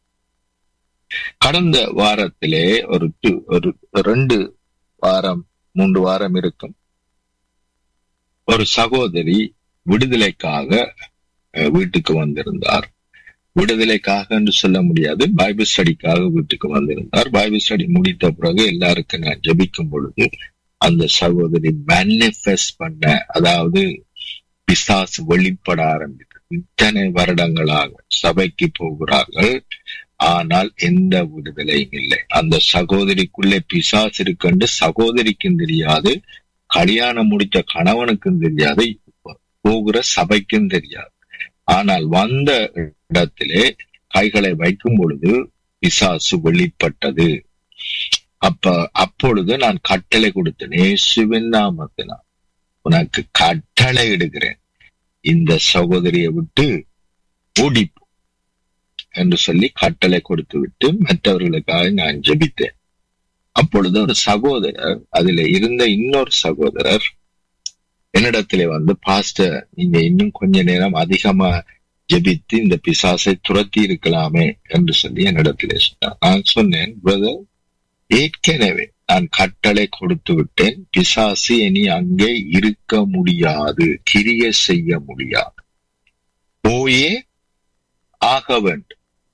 கடந்த வாரத்திலே ஒரு two- ஒரு ரெண்டு வாரம் மூன்று வாரம் இருக்கும் ஒரு சகோதரி விடுதலைக்காக அஹ், வீட்டுக்கு வந்திருந்தார் விடுதலைக்காக என்று சொல்ல முடியாது பைபிள் ஸ்டடிக்காக வீட்டுக்கு வந்திருந்தார் பைபிள் ஸ்டடி முடித்த பிறகு எல்லாருக்கும் நான் ஜெபிக்கும் பொழுது அந்த சகோதரி மேனிஃபெஸ்ட் பண்ண அதாவது பிசாசு வெளிப்பட ஆரம்பித்தது இத்தனை வருடங்களாக சபைக்கு போகிறார்கள் ஆனால் எந்த விடுதலையும் இல்லை அந்த சகோதரிக்குள்ளே பிசாசு இருக்குன்னு சகோதரிக்கும் தெரியாது கல்யாணம் முடிச்ச கணவனுக்கும் தெரியாது போகிற சபைக்கும் தெரியாது ஆனால் வந்த இடத்திலே கைகளை வைக்கும் பொழுது பிசாசு வெளிப்பட்டது அப்ப அப்பொழுது நான் கட்டளை கொடுத்தேன் இயேசுவின் நாமத்தினால் உனக்கு கட்டளை இடுகிறேன் இந்த சகோதரியை விட்டு ஓடிப்போ என்று சொல்லி கட்டளை கொடுத்து விட்டு மற்றவர்களுக்காக நான் ஜெபித்தேன் அப்பொழுது ஒரு சகோதரர் அதுல இருந்த இன்னொரு சகோதரர் என்னிடத்திலே வந்து பாஸ்டர் நீங்க இன்னும் கொஞ்ச நேரம் அதிகமா ஜெபித்து இந்த பிசாசை துரத்தி இருக்கலாமே என்று சொல்லி என்னிடத்திலே சொன்னார் நான் சொன்னேன் பிரதர் ஏற்கனவே நான் கட்டளை கொடுத்து விட்டேன் பிசாசு இனி அங்கே இருக்க முடியாது கிரிய செய்ய முடியாது போயே ஆக வேண்டும்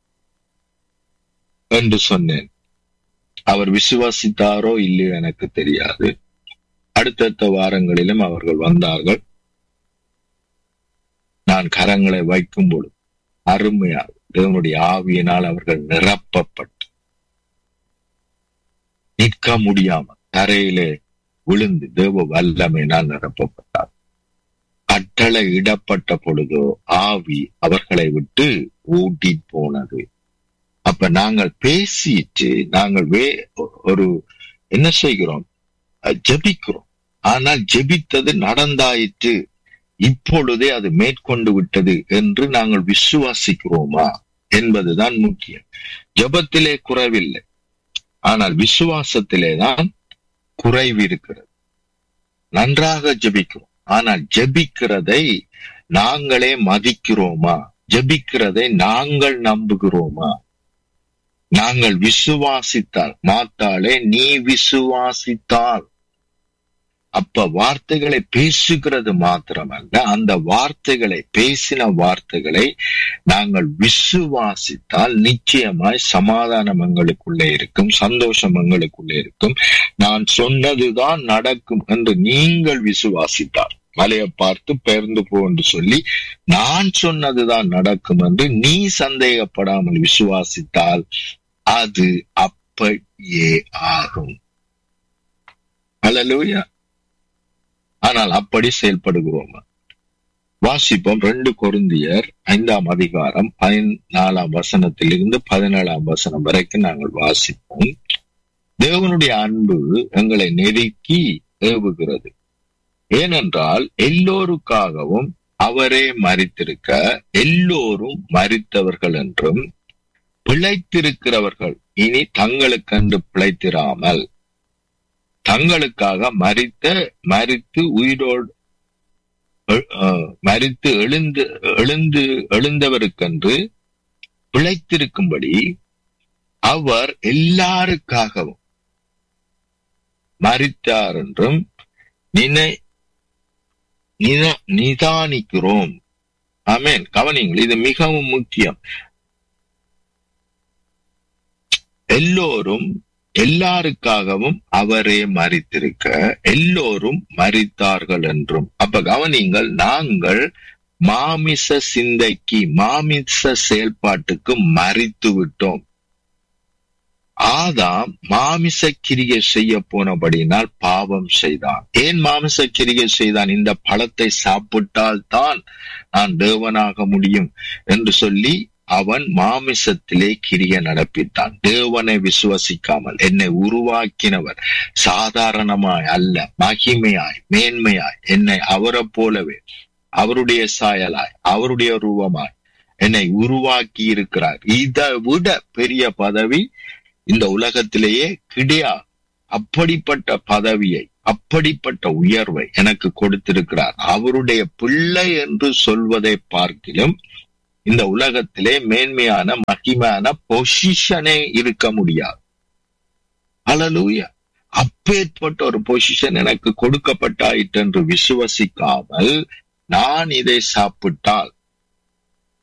என்று சொன்னேன் அவர் விசுவாசித்தாரோ இல்லையோ எனக்கு தெரியாது அடுத்தடுத்த வாரங்களிலும் அவர்கள் வந்தார்கள் நான் கரங்களை வைக்கும் பொழுது அருமையாக தேவனுடைய ஆவியினால் அவர்கள் நிரப்பப்பட்டு நிற்க முடியாமல் தரையிலே விழுந்து தேவ வல்லமையினால் நிரப்பப்பட்டார் கட்டளை இடப்பட்ட பொழுதோ ஆவி அவர்களை விட்டு ஊட்டி போனது அப்ப நாங்கள் பேசிட்டு நாங்கள் வே ஒரு என்ன செய்கிறோம் அஹ் ஜெபிக்கிறோம் ஆனால் ஜெபித்தது நடந்தாயிற்று இப்பொழுதே அது மேற்கொண்டு விட்டது என்று நாங்கள் விசுவாசிக்கிறோமா என்பதுதான் முக்கியம் ஜெபத்திலே குறைவில்லை ஆனால் விசுவாசத்திலே தான் குறைவு இருக்கிறது நன்றாக ஜெபிக்கிறோம் ஆனால் ஜெபிக்கிறதை நாங்களே மதிக்கிறோமா ஜெபிக்கிறதை நாங்கள் நம்புகிறோமா நாங்கள் விசுவாசித்தால் மாத்தாலே நீ விசுவாசித்தால் அப்ப வார்த்தைகளை பேசுகிறது மாத்திரமல்ல அந்த வார்த்தைகளை பேசின வார்த்தைகளை நாங்கள் விசுவாசித்தால் நிச்சயமாய் சமாதானம் எங்களுக்குள்ளே இருக்கும் சந்தோஷம் எங்களுக்குள்ளே இருக்கும் நான் சொன்னதுதான் நடக்கும் என்று நீங்கள் விசுவாசித்தால் மலையை பார்த்து பெயர்ந்து போ என்று சொல்லி நான் சொன்னதுதான் நடக்கும் என்று நீ சந்தேகப்படாமல் விசுவாசித்தால் அது அப்படியே ஆகும் அல்லேலூயா ஆனால் அப்படி செயல்படுகிறோமா வாசிப்போம் ரெண்டு கொருந்தியர் ஐந்தாம் அதிகாரம் பதினாலாம் வசனத்திலிருந்து பதினேழாம் வசனம் வரைக்கும் நாங்கள் வாசிப்போம் தேவனுடைய அன்பு எங்களை நெருக்கி ஏவுகிறது ஏனென்றால் எல்லோருக்காகவும் அவரே மறித்திருக்க எல்லோரும் மறித்தவர்கள் என்றும் பிழைத்திருக்கிறவர்கள் இனி தங்களுக்கென்று பிழைத்திராமல் தங்களுக்காக மறித்த மறித்து உயிரோடு எ- அஹ், மறித்து எழுந்து எழுந்து எழுந்தவருக்கென்று பிழைத்திருக்கும்படி அவர் எல்லாருக்காகவும் மறித்தார் என்றும் நினை நின- நிதானிக்கிறோம் ஆமென் கவனிங்கள் இது மிகவும் முக்கியம் எல்லோரும் எல்லாருக்காகவும் அவரே மறித்திருக்க எல்லோரும் மறித்தார்கள் என்றும் அப்ப கவனிங்கள் நாங்கள் மாமிச சிந்தைக்கு மாமிச செயல்பாட்டுக்கு மறித்து விட்டோம் ஆதாம் மாமிச கிரியை செய்ய போனபடினால் பாவம் செய்தான் ஏன் மாமிச கிரியை செய்தான் இந்த பழத்தை சாப்பிட்டால் தான் நான் தேவனாக முடியும் என்று சொல்லி அவன் மாமிசத்திலே கிரிய நடப்பித்தான் தேவனை விசுவசிக்காமல் என்னை உருவாக்கினவர் சாதாரணமாய் அல்ல மகிமையாய் மேன்மையாய் என்னை அவரை போலவே அவருடைய சாயலாய் அவருடைய ரூபமாய் என்னை உருவாக்கி இருக்கிறார் இதை விட பெரிய பதவி இந்த உலகத்திலேயே கிடையாது அப்படிப்பட்ட பதவியை அப்படிப்பட்ட உயர்வை எனக்கு கொடுத்திருக்கிறார் அவருடைய பிள்ளை என்று சொல்வதை பார்க்கிலும் இந்த உலகத்திலே மேன்மையான மகிமையான பொசிஷனே இருக்க முடியாது அலலூயா அப்பேற்பட்ட ஒரு பொசிஷன் எனக்கு கொடுக்கப்பட்டாயிற்று என்று விசுவசிக்காமல் நான் இதை சாப்பிட்டால்